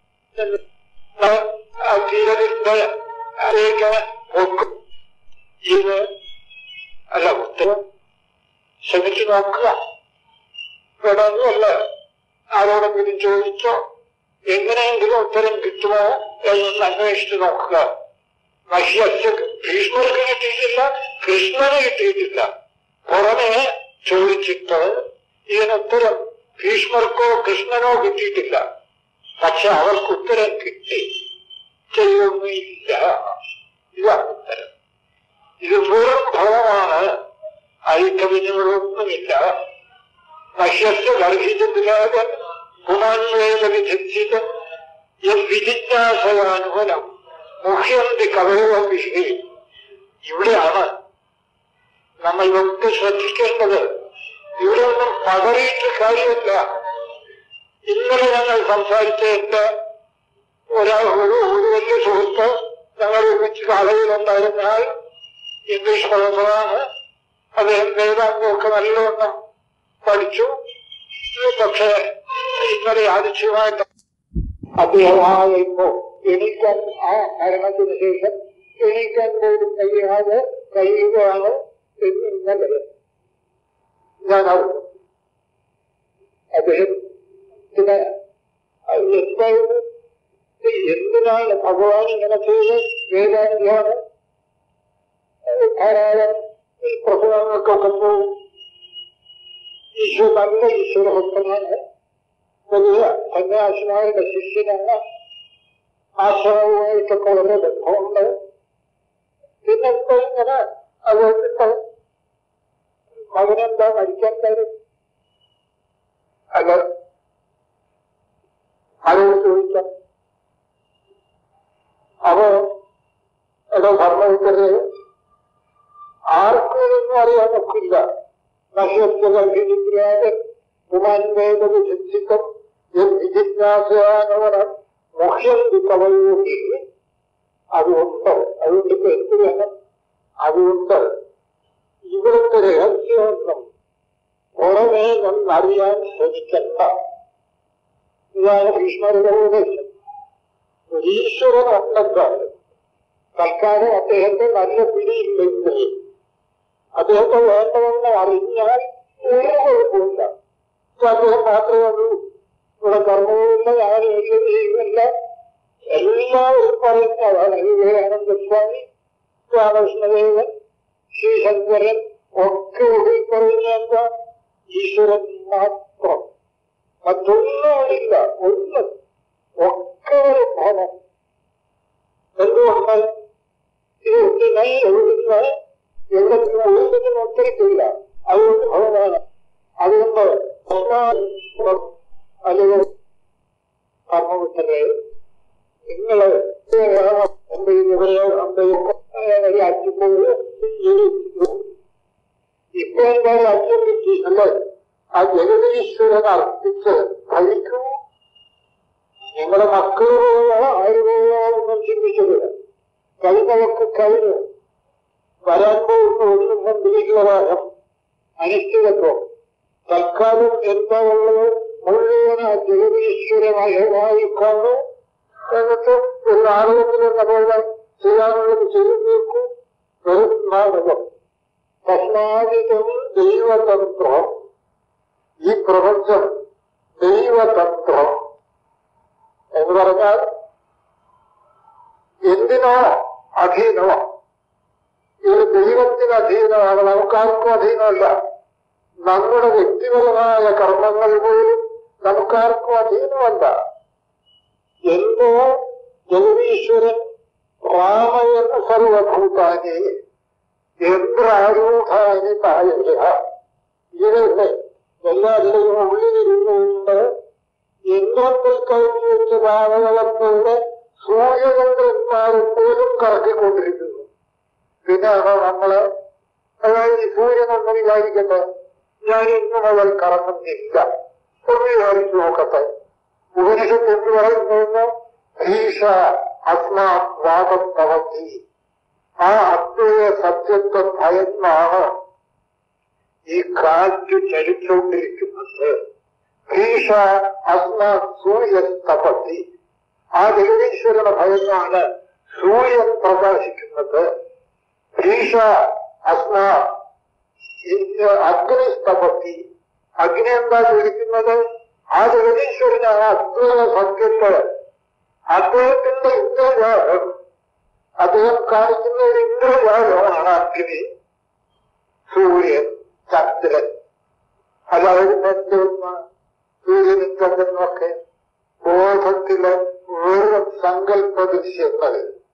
തീരത്തിന്റെ അരേക്ക് നോക്കും ഇത് അല്ല ഉത്തരം ശ്രമിച്ചു നോക്കുക വേണമെന്നല്ല ആരോടെങ്കിലും ചോദിച്ചോ എങ്ങനെയെങ്കിലും ഉത്തരം കിട്ടുമോ എന്നൊന്ന് അന്വേഷിച്ചു നോക്കുക മഹ്യസ് ഭീഷ്മർക്ക് കിട്ടിയിട്ടില്ല കൃഷ്ണന് കിട്ടിയിട്ടില്ല പുറമെ ചോദിച്ചിട്ട് ഇതിനുത്തരം ഭീഷ്മർക്കോ കൃഷ്ണനോ കിട്ടിയിട്ടില്ല പക്ഷെ അവർക്ക് ഉത്തരം കിട്ടി ചെയ്യൊന്നുമില്ല ഇതാണ് ഉത്തരം ഇത് വെറും ഫലമാണ് ഐക്യവിനോടൊന്നുമില്ല നശ്യസ് ഗർഭിച്ചിട്ടില്ലാതെ പുനർവേദ വിധിച്ചിട്ട് വിജിജ്ഞാസയാനുഫലം മുഖ്യന്തി കവയവ വിഷയം ഇവിടെയാണ് നമ്മൾ ഇതൊക്കെ ശ്രദ്ധിക്കേണ്ടത് ഇവിടെ ഒന്നും പതറിയിട്ട് കാര്യമില്ല ഇന്നലെ ഞങ്ങൾ സംസാരിച്ച എന്റെ ഒരാൾ ഒരു ഒരു വലിയ സുഹൃത്ത് ഞങ്ങൾ ഒരുമിച്ച് കാലയിലുണ്ടായിരുന്നാൽ ഇംഗ്ലീഷ് പ്രൊഫസറാണ് അദ്ദേഹം വേദാന്തമൊക്കെ നല്ലവണ്ണം പഠിച്ചു പക്ഷേ ഇന്നലെ ആദിത്യമായിട്ട് അദ്ദേഹമായപ്പോ എണീക്കാൻ ആ മരണത്തിന് ശേഷം എണീക്കാൻ പോലും കഴിയാതെ കഴിയുകയാണ് എന്ന് ഇന്നലെ ഞാൻ അറിഞ്ഞു അദ്ദേഹത്തിന് എന്തായിരുന്നു എന്തിനാണ് ഭഗവാൻ ഇങ്ങനെ ചെയ്ത് വേദാന്തിയാണ് ധാരാളം ഈ പ്രസവങ്ങൾക്കൊക്കെ പോകും ഈശ്വര നല്ല ഈശ്വരഭക്തനാണ് വലിയ സന്യാസിമാരുടെ ശിഷ്യനാണ് ആശ്രമവുമായിട്ടൊക്കെ വളരെ ബന്ധമുണ്ട് പിന്നെ ഇപ്പൊ ഇങ്ങനെ അതുകൊണ്ടിട്ട് മകനെന്താ മരിക്കാൻ കാര്യം അല്ല ആരോട് ചോദിക്കാം അപ്പോ എടോ ഭരണവിത്തരെ ആർക്കും ഇതൊന്നും അറിയാൻ ഒക്കില്ല നശ്യത്വകൽഹിനിദ്രാജൻ പുമാൻവേദ വിചിന്തം വിജിജ്ഞാസാനവനം മുഖ്യന്തി കവയോഹി അതുകൊണ്ട് അതുകൊണ്ട് ഇപ്പൊ എന്ത് വേണം അതുകൊണ്ട് ഇവിടുത്തെ രഹസ്യമൊന്നും പുറമേ നന്നറിയാൻ ശ്രമിക്കണ്ട ഇതാണ് ഭീഷ്മരുടെ ഉപദേശം ഒരു ഈശ്വരൻ ഉണ്ടെങ്കിൽ തൽക്കാലം അദ്ദേഹത്തെ നല്ല പിടിയില്ലെങ്കിൽ അദ്ദേഹത്തെ വേണ്ടതെന്ന് അറിഞ്ഞാൽ ഒരു കുഴപ്പമില്ല ഇപ്പൊ അദ്ദേഹം മാത്രമേ ഉള്ളൂ ഇവിടെ കർമ്മവുമില്ല ഞാനുമില്ല ചെയ്യുന്നില്ല എല്ലാവരും പറയുന്നതാണ് വിവേകാനന്ദ സ്വാമി രാമകൃഷ്ണദേവൻ ശ്രീശങ്കരൻ ഒക്കെ ഉള്ളിൽ പറയുന്ന എന്താ ഈശ്വരൻ മാത്രം മറ്റൊന്നുമില്ല ഒന്ന് ഒക്കെ ഒരു ഭവം എന്തുകൊണ്ട് ഇത് ഒന്നിനായി എഴുതുന്ന എവിടെ ഒഴുകുന്ന ഒത്തിരിക്കില്ല അതുകൊണ്ട് ഭവമാണ് അതുകൊണ്ട് അല്ലെങ്കിൽ കർമ്മപുത്രരെ നിങ്ങള് ഇപ്പൊ എന്തായാലും അച്ഛൻ കിട്ടി അല്ലേ ആ ജഗതീശ്വരൻ അർപ്പിച്ച് കഴിക്കൂ നിങ്ങളുടെ മക്കൾ പോയോ ആര് പോയോ ഒന്നും ചിന്തിച്ചില്ല കഴിഞ്ഞതൊക്കെ കഴിഞ്ഞു വരാൻ പോകുന്ന ഒന്നും കൊണ്ടിരിക്കുന്നതാകം അനിശ്ചിതത്വം തൽക്കാലം എന്താ ഉള്ളത് മുഴുവൻ ആ ജഗതീശ്വരമായി കാണൂ എന്നിട്ട് ഒരു നാടകത്തിലെന്ന പോലെ ചെയ്യാനുള്ളത് ചെയ്തു തീർക്കൂ വെറും നാടകം തസ്മാദിതം ദൈവതന്ത്രം ഈ പ്രപഞ്ചം ദൈവതന്ത്രം എന്ന് പറഞ്ഞാൽ എന്തിനോ അധീനമോ ഇത് ദൈവത്തിന് അധീനമാണ് നമുക്കാർക്കും അധീനമല്ല നമ്മുടെ വ്യക്തിപരമായ കർമ്മങ്ങൾ പോലും നമുക്കാർക്കും അധീനമല്ല എന്തോ ജഗതീശ്വരൻ രാമയൻ സർവഭൂതാനി യന്ത്രാരൂഢാനി തായ ഇതിനെ എല്ലാവരുടെയും ഉള്ളിലിരുന്നുകൊണ്ട് യന്ത്രത്തിൽ കഴിഞ്ഞു വെച്ച ഭാവകളെപ്പോലെ സൂര്യചന്ദ്രന്മാരെ പോലും കറക്കിക്കൊണ്ടിരിക്കുന്നു പിന്നെയാണോ നമ്മള് അതായത് ഈ സൂര്യനൊന്ന് വിചാരിക്കട്ടെ ഞാൻ ഇന്നു മുതൽ കറങ്ങുന്നില്ല ഒന്ന് വിചാരിച്ചു നോക്കട്ടെ ഉപനിഷത്ത് എന്ത് പറയുന്നു ഭീഷ അസ്മാവാദം ഭവതി ആ അദ്വയ സത്യത്വം ഭയന്നാണ് ഈ കാറ്റ് ചലിച്ചുകൊണ്ടിരിക്കുന്നത് ഭീഷ അസ്മാ സൂര്യസ്തപത്തി ആ ജഗതീശ്വരനെ ഭയന്നാണ് സൂര്യൻ പ്രകാശിക്കുന്നത് ഭീഷ അസ്മാ അഗ്നിസ്തപത്തി അഗ്നി എന്താ ചോദിക്കുന്നത് ആ ജഗതീശ്വരനാണ് അദ്വൈത സത്യത്തെ അദ്ദേഹത്തിന്റെ ഇന്ദ്രജാലം അദ്ദേഹം കാണിക്കുന്ന ഒരു ഇന്ദ്രജാലമാണ് അഗ്നി സൂര്യൻ ചന്ദ്രൻ അതായത് എന്തൊന്ന് സൂര്യനും ചന്ദ്രനും ഒക്കെ ബോധത്തിലെ വെറും സങ്കല്പ ദൃശ്യങ്ങൾ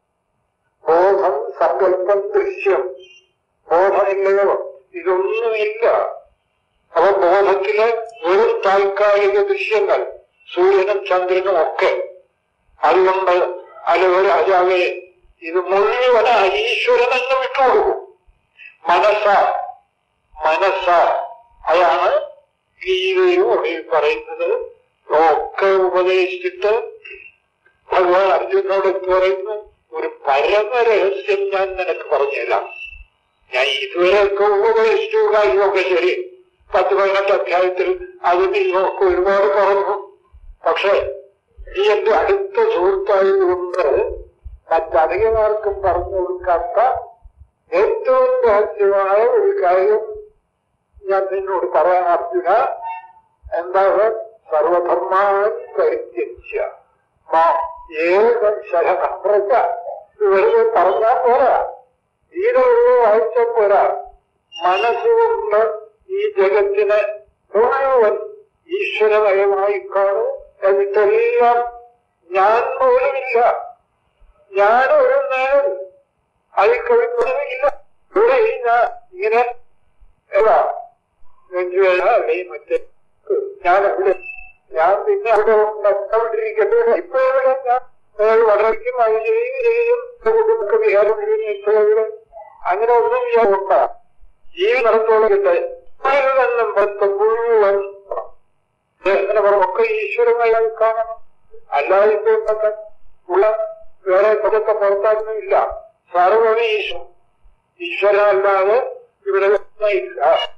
ബോധം സങ്കല്പം ദൃശ്യം ബോധമില്ലയോ ഇതൊന്നുമില്ല അവ ബോധത്തിലെ വെറും താൽക്കാലിക ദൃശ്യങ്ങൾ സൂര്യനും ചന്ദ്രനും ഒക്കെ അതുകൊണ്ട് അലവ രാജാവെ ഇത് മുഴുവൻ ആ ഈശ്വരനെന്ന് വിട്ടുകൊടുക്കും മനസ്സ മനസ്സ അതാണ് ഗീതയും ഒടുവിൽ പറയുന്നത് ഒക്കെ ഉപദേശിച്ചിട്ട് ഭഗവാൻ അർജുനോട് പറയുന്നു ഒരു പരമരഹസ്യം ഞാൻ നിനക്ക് പറഞ്ഞുതരാം ഞാൻ ഇതുവരെയൊക്കെ ഉപദേശിച്ചു കാര്യമൊക്കെ ശരി പത്ത് പതിനെട്ട് അധ്യായത്തിൽ അതിന് ഒക്കെ ഒരുപാട് പറഞ്ഞു പക്ഷെ ഈ എന്റെ അടുത്ത സുഹൃത്തായതുകൊണ്ട് മറ്റധികമാർക്കും പറഞ്ഞു കൊടുക്കാത്ത ഏറ്റവും രഹസ്യമായ ഒരു കാര്യം ഞാൻ നിന്നോട് പറയാൻ അർജുന എന്താണ് സർവധർമാൻ പരിത്യജ്യ മാം ഏകം ശരണം പ്രജ ഇത് വെറുതെ പറഞ്ഞാൽ പോരാ ഗീതകളിൽ വായിച്ചാൽ പോരാ മനസ്സുകൊണ്ട് ഈ ജഗത്തിനെ മുഴുവൻ ഈശ്വരമയമായി കാണും എന്നിട്ടെല്ലാം ഞാൻ പോലുമില്ല ഞാൻ ഒരു നേരം അതിൽ കഴിക്കുന്നതുമില്ല ഇവിടെ ഈ ഞാൻ ഇങ്ങനെ ഏതാ നെഞ്ചുവേദന അല്ലെങ്കിൽ മറ്റേ ഞാൻ അവിടെ ഞാൻ പിന്നെ അവിടെ നഷ്ടപ്പെട്ടിരിക്കട്ടെ ഇപ്പൊ എവിടെ ഞാൻ അയാൾ വളർക്കും അത് ചെയ്യും ചെയ്യും കുടുംബ വിഹാരം ചെയ്യുന്നു ഇപ്പൊ എവിടെ അങ്ങനെ ഒന്നും ഞാൻ ഉണ്ടാ ഈ നടത്തോളട്ടെ നിന്നും പത്ത് മുഴുവൻ അങ്ങനെ ഒക്കെ ഈശ്വരമായി കാണണം അല്ലാതെ ഇപ്പൊ എന്തൊക്കെ ഉള്ള വേറെ പതൊക്കെ പുറത്താക്കുന്നില്ല സർവ്വം ഈശ്വരൻ ഈശ്വരനല്ലാതെ ഇവിടെ ഇല്ല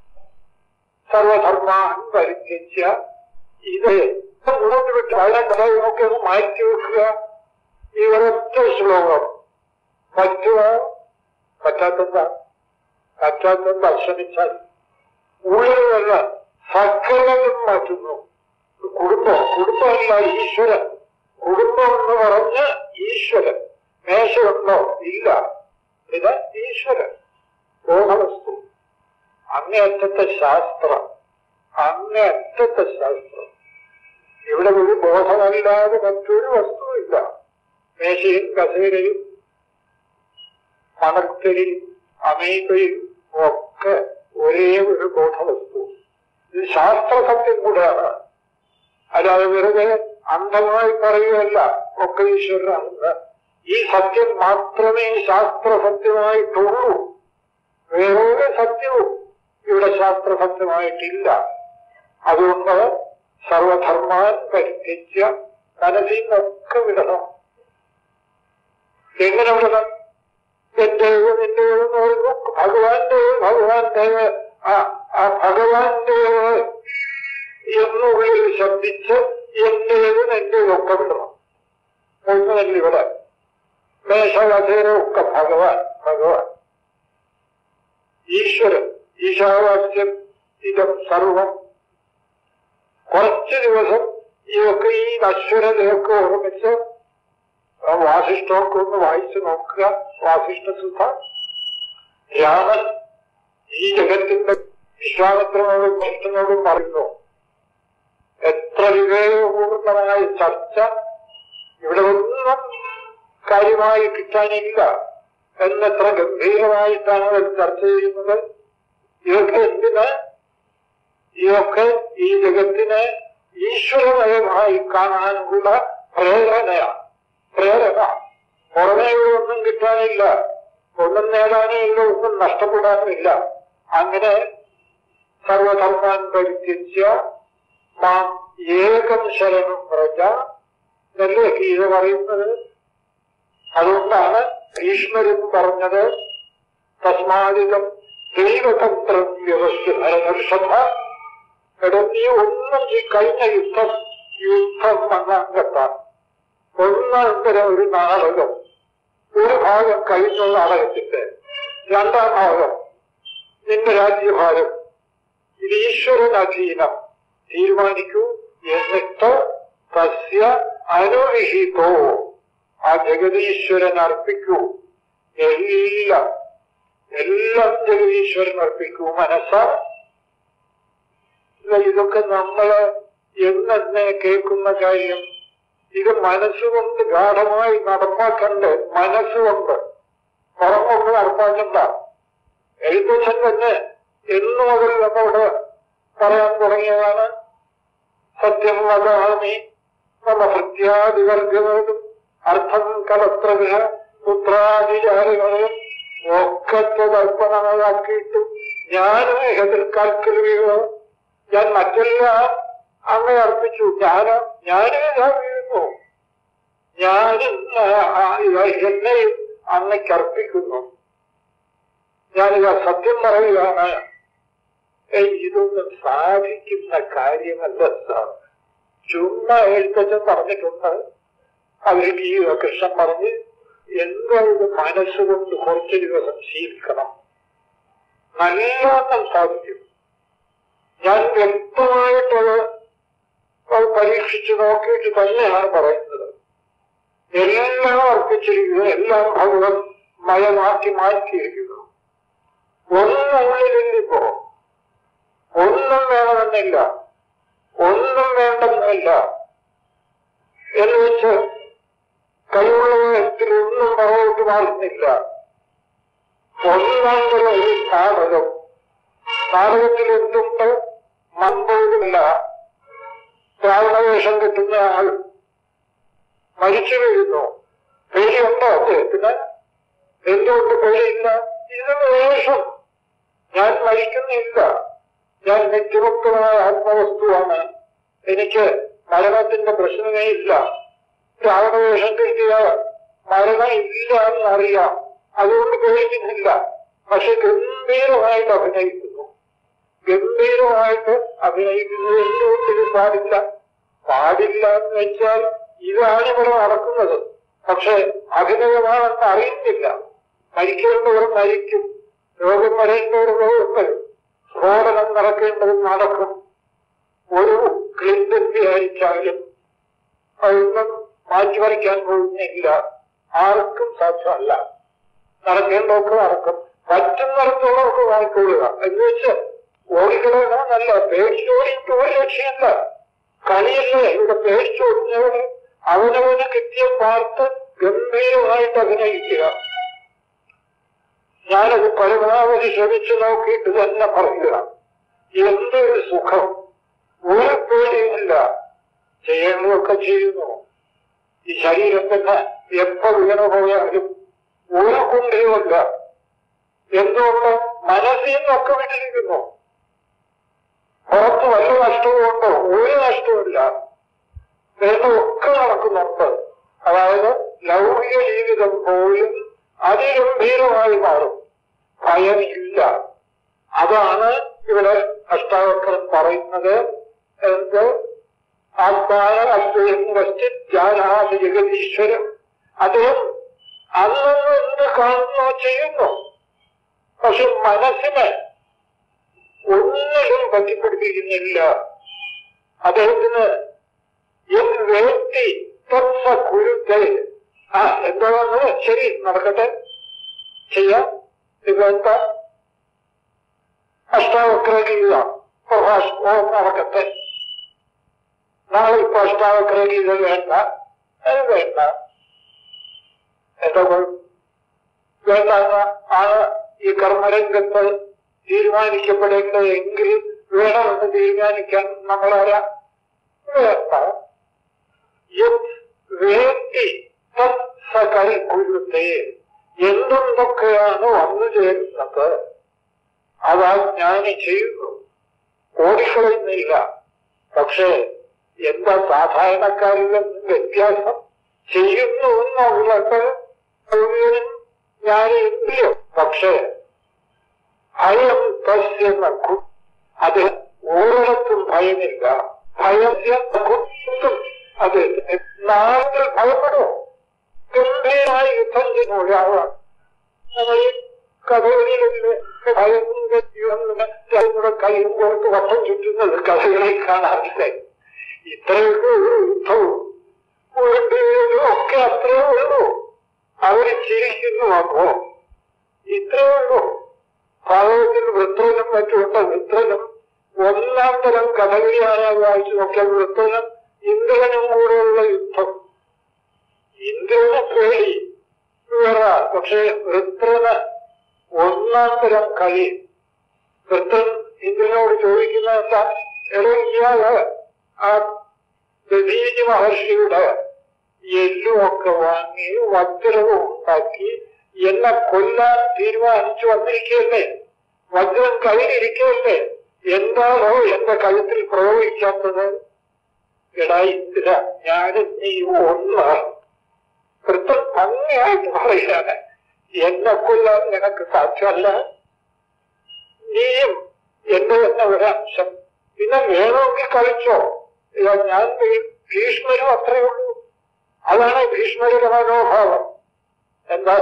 സർവധർമാൻ പരിത്യജ്യ ഇത് മുന്നോട്ട് വിട്ട് വളരെ നോക്കി ഒന്ന് മാറ്റി വെക്കുക ഈ ഒരൊറ്റ ശ്ലോകം പറ്റുമോ പറ്റാത്തെന്താ പറ്റാത്തെന്താ ശ്രമിച്ചാൽ ഉള്ളിലുള്ള സകലവും മാറ്റുന്നു കുടുംബം കുടുംബമല്ല ഈശ്വരൻ കുടുംബം എന്ന് പറഞ്ഞ് ഈശ്വരൻ മേശയുണ്ടോ ഇല്ല ഇത് ഈശ്വരൻ ബോധവസ്തു അങ്ങേയറ്റത്തെ ശാസ്ത്രം അങ്ങേയറ്റത്തെ ശാസ്ത്രം ഇവിടെ ഒരു ബോധമല്ലാതെ മറ്റൊരു വസ്തുവില്ല മേശയും കസേരയും മണത്തരിയും അമീബയും ഒക്കെ ഒരേ ഒരു ബോധവസ്തു ഇത് ശാസ്ത്രസത്യം കൂടെയാണ് അല്ലാതെ വെറുതെ അന്ധമായി പറയുകയല്ല ഒക്കെ ഈശ്വരനാണെന്ന് ഈ സത്യം മാത്രമേ ശാസ്ത്ര സത്യമായിട്ടുള്ളൂ വേറെ സത്യവും ഇവിടെ ശാസ്ത്ര സത്യമായിട്ടില്ല അതുകൊണ്ട് സർവധർമാൻ പരിത്യജ്യ മനസ്സിൽ നിന്നൊക്കെ വിടണം എങ്ങനെ വിടണം എന്റേത് നിന്റേത് എന്ന് പറയുന്നു ഭഗവാന്റെ ഭഗവാന്റെ ആ ഭഗവാന്റേത് എന്നുള്ളിൽ ശബ്ദിച്ച് എന്റേത് എന്റേതൊക്കെ വിടണം ഒന്നുമല്ല ഇവിടെ മേഷകഥേരമൊക്കെ ഭഗവാൻ ഭഗവാൻ ഈശ്വരൻ ഈശാവാസ്യം ഇതം സർവം കുറച്ച് ദിവസം ഇതൊക്കെ ഈ അശ്വരതയൊക്കെ ഓർമ്മിച്ച് വാസിഷ്ടമൊക്കെ ഒന്ന് വായിച്ചു നോക്കുക വാസിഷ്ട സുധ രാമൻ ഈ ജഗത്തിന്റെ വിശ്വാമിത്രനോടും കൃഷ്ണനോടും പറയുന്നു എത്ര വിവേകപൂർണമായ ചർച്ച ഇവിടെ ഒന്നും കാര്യമായി കിട്ടാനില്ല എന്നത്ര ഗംഭീരമായിട്ടാണ് അവർ ചർച്ച ചെയ്യുന്നത് ഇതൊക്കെ എന്തിന് ഇതൊക്കെ ഈ ജഗത്തിനെ ഈശ്വരമയമായി കാണാനുള്ള പ്രേരണയാണ് പ്രേരണ പുറമേ ഒന്നും കിട്ടാനില്ല ഒന്നും നേടാനേ ഇല്ല ഒന്നും നഷ്ടപ്പെടാനുമില്ല അങ്ങനെ സർവധർമാൻ പരിത്യജ്യ മാം ഏകം ശരണം പ്രജ എന്നല്ലേ ഗീത പറയുന്നത് അതുകൊണ്ടാണ് ഭീഷ്മരും പറഞ്ഞത് തസ്മാദികം ദൈവതന്ത്രം വ്യവസ്ഥ എടോ നീ ഒന്നും ഈ കഴിഞ്ഞ യുദ്ധം യുദ്ധം മങ്ങാങ്കത്ത ഒന്നാന്തരം ഒരു നാടകം ഒരു ഭാഗം കഴിഞ്ഞ നാടകത്തിന്റെ രണ്ടാം ഭാഗം നിന്റെ രാജ്യഭാരം ഇത് ഈശ്വരനധീനം തീരുമാനിക്കൂ എന്നിട്ട് തസ്യ അനുവിഹിതോ ആ ജഗതീശ്വരൻ അർപ്പിക്കൂ എല്ലാം എല്ലാം ജഗതീശ്വരൻ അർപ്പിക്കൂ മനസ്സ ഇതൊക്കെ നമ്മള് എന്നെ കേൾക്കുന്ന കാര്യം ഇത് മനസ്സുകൊണ്ട് ഗാഠമായി നടപ്പാക്കണ്ട് മനസ്സുകൊണ്ട് പുറമൊന്ന് നടപ്പാക്കണ്ട എഴുത്തച്ഛൻ തന്നെ എന്നു മുതൽ നമ്മോട് പറയാൻ തുടങ്ങിയതാണ് സത്യം വദാമി മമ ഭൃത്യാദിവർഗങ്ങളും അർത്ഥം കലത്രവിഹ പുത്രാദിചാരങ്ങളും ഒക്കെ തർപ്പണമാക്കിയിട്ട് ഞാനും ഇഹത്തിൽ കാൽക്കലുകയോ ഞാൻ മറ്റെല്ലാം അങ്ങ് അർപ്പിച്ചു ഞാൻ ഞാനും ഇതാ വീഴുന്നു ഞാനും എന്നെയും അങ്ങയ്ക്ക് അർപ്പിക്കുന്നു ഞാനിത് സത്യം പറയുകയാണ് ഏയ് ഇതൊന്നും സാധിക്കുന്ന കാര്യമല്ല സാർ ചുമ്മാ എഴുത്തച്ഛൻ പറഞ്ഞിട്ടുണ്ട് അവർക്ക് ഈ കൃഷ്ണൻ പറഞ്ഞ് എന്തോ ഇത് മനസ്സുകൊണ്ട് കുറച്ച് ദിവസം ശീലിക്കണം നല്ലോണം സാധിക്കും ഞാൻ വ്യക്തമായിട്ടത് അത് പരീക്ഷിച്ചു നോക്കിയിട്ട് തന്നെയാണ് പറയുന്നത് എല്ലാം അർപ്പിച്ചിരിക്കുന്നു എല്ലാം ഭഗവൻ മയമാക്കി മാറ്റിയിരിക്കുന്നു ഒന്നുള്ളിലിപ്പോ ഒന്നും വേണമെന്നില്ല ഒന്നും വേണ്ടെന്നില്ല എന്ന് വെച്ച് കൈയുള്ള വ്യക്തി ഒന്നും പുറകോട്ട് മാറുന്നില്ല ഒന്നാമത് ഒരു നാടകം നാടകത്തിൽ എന്തുണ്ട് മൺപോലുമില്ല രാവണവേഷം കിട്ടുന്ന ആൾ മരിച്ചു വീഴുന്നു പേടിയുണ്ടോ അദ്ദേഹത്തിന് എന്തുകൊണ്ട് പേടിയില്ല ഇത് വേഷം ഞാൻ മരിക്കുന്നില്ല ഞാൻ നിത്യമുക്തമായ ആത്മവസ്തുവാണ് എനിക്ക് മരണത്തിന്റെ പ്രശ്നമേ ഇല്ല രാവണവേഷം കിട്ടിയ മരണം ഇല്ല എന്നറിയാം അതുകൊണ്ട് പേടിക്കുന്നില്ല പക്ഷെ ഗംഭീരമായിട്ട് അഭിനയിക്കുന്നു ഗംഭീരമായിട്ട് അഭിനയിക്കുന്നത് എന്തുകൊണ്ട് ഇത് പാടില്ല പാടില്ല എന്ന് വെച്ചാൽ ഇതാണ് ഇവിടെ നടക്കുന്നത് പക്ഷെ അഭിനയമാണെന്ന് അറിയുന്നില്ല മരിക്കേണ്ടവർ മരിക്കും രോഗം വരേണ്ടവർ രോഗം വരും സ്ഫോടനം നടക്കേണ്ടത് നടക്കും ഒരു ക്ലിന്റൻ വിചാരിച്ചാലും അതൊന്നും മാറ്റിമറിക്കാൻ പോകുന്നില്ല ആർക്കും സാധ്യമല്ല നടക്കേണ്ടതൊക്കെ നടക്കും പറ്റുന്നിടത്തോളമൊക്കെ വാങ്ങിക്കൊള്ളുക എന്ന് വെച്ച് ഓടിക്കളയണോ നല്ല പേടിച്ചോടിയിട്ട് ഒരു രക്ഷയില്ല കളിയല്ലേ ഇവിടെ പേടിച്ചോടുന്നവന് അവനവന് കിട്ടിയ പാർട്ട് ഗംഭീരമായിട്ട് അഭിനയിക്കുക ഞാനത് പരമാവധി ശ്രമിച്ചു നോക്കിയിട്ട് തന്നെ പറയുക എന്തൊരു സുഖം ഒരു പേടിയുമില്ല ചെയ്യേണ്ടതൊക്കെ ചെയ്യുന്നു ഈ ശരീരം തന്നെ എപ്പോ വീണു പോയാലും ഒരു കുണ്ടിയുമില്ല എന്തുകൊണ്ട് മനസ്സിൽ നിന്നൊക്കെ വിട്ടിരിക്കുന്നു പുറത്ത് വല്ല നഷ്ടവും ഉണ്ടോ ഒരു നഷ്ടവുമില്ല വേണ്ടതൊക്കെ നടക്കുന്നുണ്ട് അതായത് ലൗകിക ജീവിതം പോലും അതിഗംഭീരമായി മാറും ഭയമില്ല അതാണ് ഇവിടെ അഷ്ടാവക്രൻ പറയുന്നത് എന്ത് ആത്മാന അദ്വൈം വസ്തു ധ്യാനാദി ജഗതീശ്വരം അദ്ദേഹം അന്നൊന്നും എന്ത് കാണുന്നോ ചെയ്യുന്നു പക്ഷെ മനസ്സിനെ ഒന്നിലും പറ്റിപ്പിടിപ്പിക്കുന്നില്ല അദ്ദേഹത്തിന് എൻ വേട്ടി തൊന്ന കുരുത്തെ ആ എന്താണെന്ന് ശരി നടക്കട്ടെ ചെയ്യാം ഇതെന്താ അഷ്ടാവക്രഗീത പ്രഭാഷണം നടക്കട്ടെ നാളെ ഇപ്പൊ അഷ്ടാവക്രഗീത വേണ്ട അത് വേണ്ട എന്താ കുഴപ്പം? വേണ്ട ആണ് ഈ കർമ്മരംഗത്ത് തീരുമാനിക്കപ്പെടേണ്ടത് എങ്കിൽ വേണമെന്ന് തീരുമാനിക്കാൻ നമ്മളാരാ വേണ്ട യത് വേണ്ടി തത് സകൽ കുരുത്തെ എന്തെന്തൊക്കെയാണ് വന്നു ചേരുന്നത് അതാ ജ്ഞാനി ചെയ്യുന്നു ഓടിക്കളയുന്നില്ല പക്ഷേ എന്താ സാധാരണക്കാരിൽ നിന്ന് വ്യത്യാസം ചെയ്യുന്നു എന്നുള്ളത് മുഴുവനും ജ്ഞാനി ഇല്ലയോ പക്ഷേ ഭയം തസ്യ നഖു അത് ഒരിടത്തും ഭയമില്ല ഭയം കുത്തും അത് നാളുകൾ ഭയപ്പെടുമോ ഗംഭീരമായി യുദ്ധം ചെയ്യുന്ന ഒരാളാണ് നമ്മൾ ഈ കഥകളിലെ ഭയങ്ങളുടെ കൈയും കൊടുത്ത് വട്ടം ചുറ്റുന്നത് കഥകളെ കാണാറില്ലേ ഇത്രയൊക്കെ ഒരു യുദ്ധവും ഒരു പേരും ഒക്കെ അത്രേ ഉള്ളൂ അവർ ചിരിക്കുന്നു അപ്പോ ഇത്രേ ഉള്ളൂ ഭാഗത്തിൽ വൃത്രനും മറ്റുമുണ്ട് വൃത്രനും ഒന്നാം തരം കഥകളിയാണ് വായിച്ചു നോക്കിയാൽ വൃത്തനും ഇന്ദ്രനും കൂടെയുള്ള യുദ്ധം ഇന്ദ്രന് പേടി വേറെ പക്ഷേ വൃത്രന് ഒന്നാം തരം കളി വൃത്രൻ ഇന്ദ്രനോട് ചോദിക്കുന്ന എന്താ എടോ ഇയാള് ആ ദധീജി മഹർഷിയുടെ എല്ലുമൊക്കെ വാങ്ങി വജ്രവും ഉണ്ടാക്കി എന്നെ കൊല്ലാൻ തീരുമാനിച്ചു വന്നിരിക്കുകയല്ലേ വജ്രം കയ്യിലിരിക്കുകയല്ലേ എന്താണോ എന്റെ കഴുത്തിൽ പ്രയോഗിക്കാത്തത് എടാ ഇന്ദ്ര ഞാനും നീ ഒന്ന് വൃത്തം ഭംഗിയായിട്ട് പറയുകയാണ് എന്നെ കൊല്ലാൻ നിനക്ക് സാധ്യമല്ല നീയും എന്റെ തന്നെ ഒരംശം പിന്നെ വേണമെങ്കിൽ കളിച്ചോ ഇല്ല, ഞാൻ ഭീ- ഭീഷ്മരും അത്രയേ ഉള്ളൂ അതാണ് ഭീഷ്മരുടെ മനോഭാവം എന്താ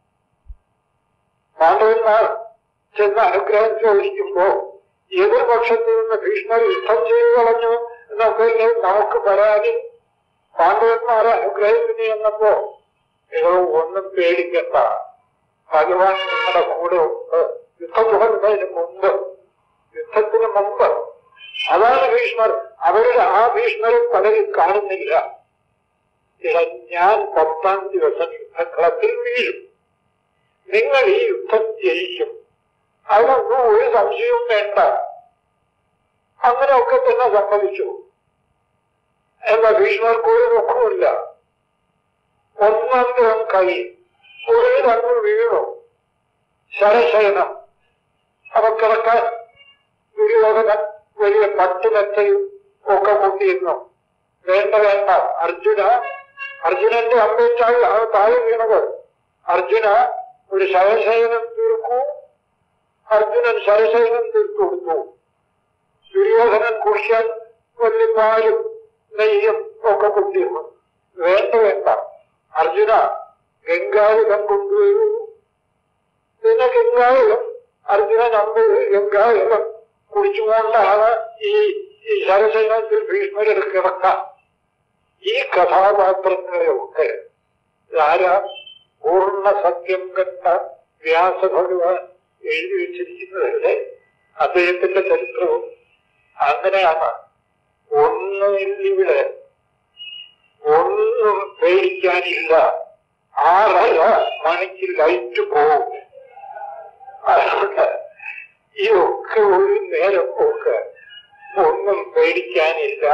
പാണ്ഡവന്മാർ ചെന്ന് അനുഗ്രഹം ചോദിക്കുമ്പോ എതിർപക്ഷത്തിൽ നിന്ന് ഭീഷ്മർ യുദ്ധം ചെയ്തു കളഞ്ഞു എന്നൊക്കെ ഇല്ലേ നമുക്ക് പരാതി പാണ്ഡവന്മാരെ അനുഗ്രഹത്തിന് എന്നപ്പോ ഏതോ ഒന്നും പേടിക്കണ്ട ഭഗവാൻ നിങ്ങളുടെ കൂടെ ഉണ്ട് യുദ്ധം തുടങ്ങുന്നതിന് മുമ്പ് യുദ്ധത്തിന് മുമ്പ് അതാണ് ഭീഷ്മർ അവരുടെ ആ ഭീഷ്മരെ പലരും കാണുന്നില്ല ഇട ഞാൻ പത്താം ദിവസം യുദ്ധക്കളത്തിൽ വീഴും നിങ്ങൾ ഈ യുദ്ധം ജയിക്കും അതിനൊന്നും ഒരു സംശയവും വേണ്ട അങ്ങനെയൊക്കെ തന്നെ സംഭവിച്ചു എന്നാ ഭീഷ്മർക്ക് ഒരു ദുഃഖമില്ല ഒന്നാം ദിവസം കഴി ഒരു രണ്ടു വീണു ശരശയനം അവ കിടക്കാൻ ദുര്യോധനൻ വലിയ പട്ടുമെത്തയും ഒക്കെ കൊണ്ടിരുന്നു വേണ്ട വേണ്ട അർജുന അർജുനന്റെ അമ്പേറ്റായി ആ താഴെ വീണത് അർജുന ഒരു ശരശയനം തീർക്കൂ അർജുനൻ ശരശയനം തീർത്തു കൊടുത്തു ദുര്യോധനൻ കുടിക്കാൻ വലിയ പാലും നെയ്യും ഒക്കെ കൊണ്ടിരുന്നു വേണ്ട വേണ്ട അർജുന ഗംഗായുധം കൊണ്ടുവരൂ പിന്നെ ഗംഗായുധം അർജുനൻ അമ്പ് ഗംഗായുധം കുടിച്ചുകൊണ്ടാണ് ഈ ഈ ശരശയനത്തിൽ ഭീഷ്മരുടെ കിടക്ക ഈ കഥാപാത്രങ്ങളെയൊക്കെ ആരാ പൂർണ്ണ സത്യം കണ്ട വ്യാസഭഗവാൻ എഴുതി വെച്ചിരിക്കുന്നതല്ലേ അദ്ദേഹത്തിന്റെ ചരിത്രവും അങ്ങനെയാണ് ഒന്നുമില്ലിവിടെ ഒന്നും പേടിക്കാനില്ല ആറര മണിക്ക് ലൈറ്റ് പോകും അതുകൊണ്ട് ഇതൊക്കെ ഒരു നേരം പോക്ക് ഒന്നും പേടിക്കാനില്ല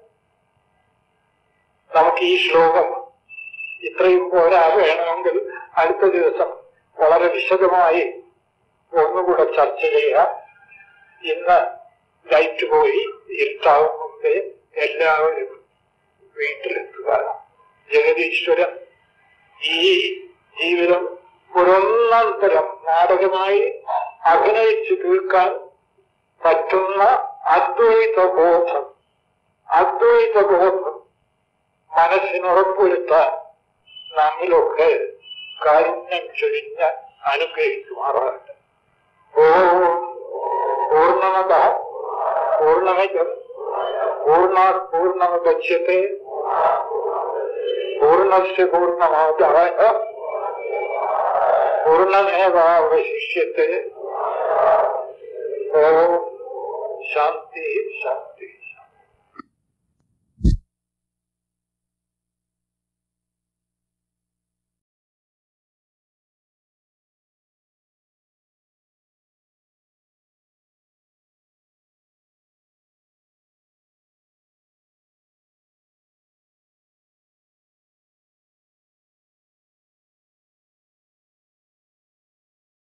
നമുക്ക് ഈ ശ്ലോകം ഇത്രയും പോരാ വേണമെങ്കിൽ അടുത്ത ദിവസം വളരെ വിശദമായി ഒന്നുകൂടെ ചർച്ച ചെയ്യാം ഇന്ന് ലൈറ്റ് പോയി ഇരുട്ടാവും മുമ്പേ എല്ലാവരും വീട്ടിലെത്തുക ജഗദീശ്വരൻ ഈ ജീവിതം ഒരൊന്നാം തരം നാടകമായി അഭിനയിച്ചു തീർക്കാൻ പറ്റുന്ന അദ്വൈത ബോധം അദ്വൈത ബോധം മനസ്സിനുറപ്പുവരുത്താൻ നമ്മിലൊക്കെ കാരുണ്യം ചൊരിഞ്ഞ് അനുഗ്രഹിക്കുമാറാകട്ടെ ഓം പൂർണ്ണമത പൂർണ്ണമിതം പൂർണ്ണാത് പൂർണ്ണമുദച്യത്തെ പൂർണ്ണസ്യ പൂർണ്ണമാതായ പൂർണ്ണമേവാവശിഷ്യത്തെ ഓം ശാന്തി ശാന്തി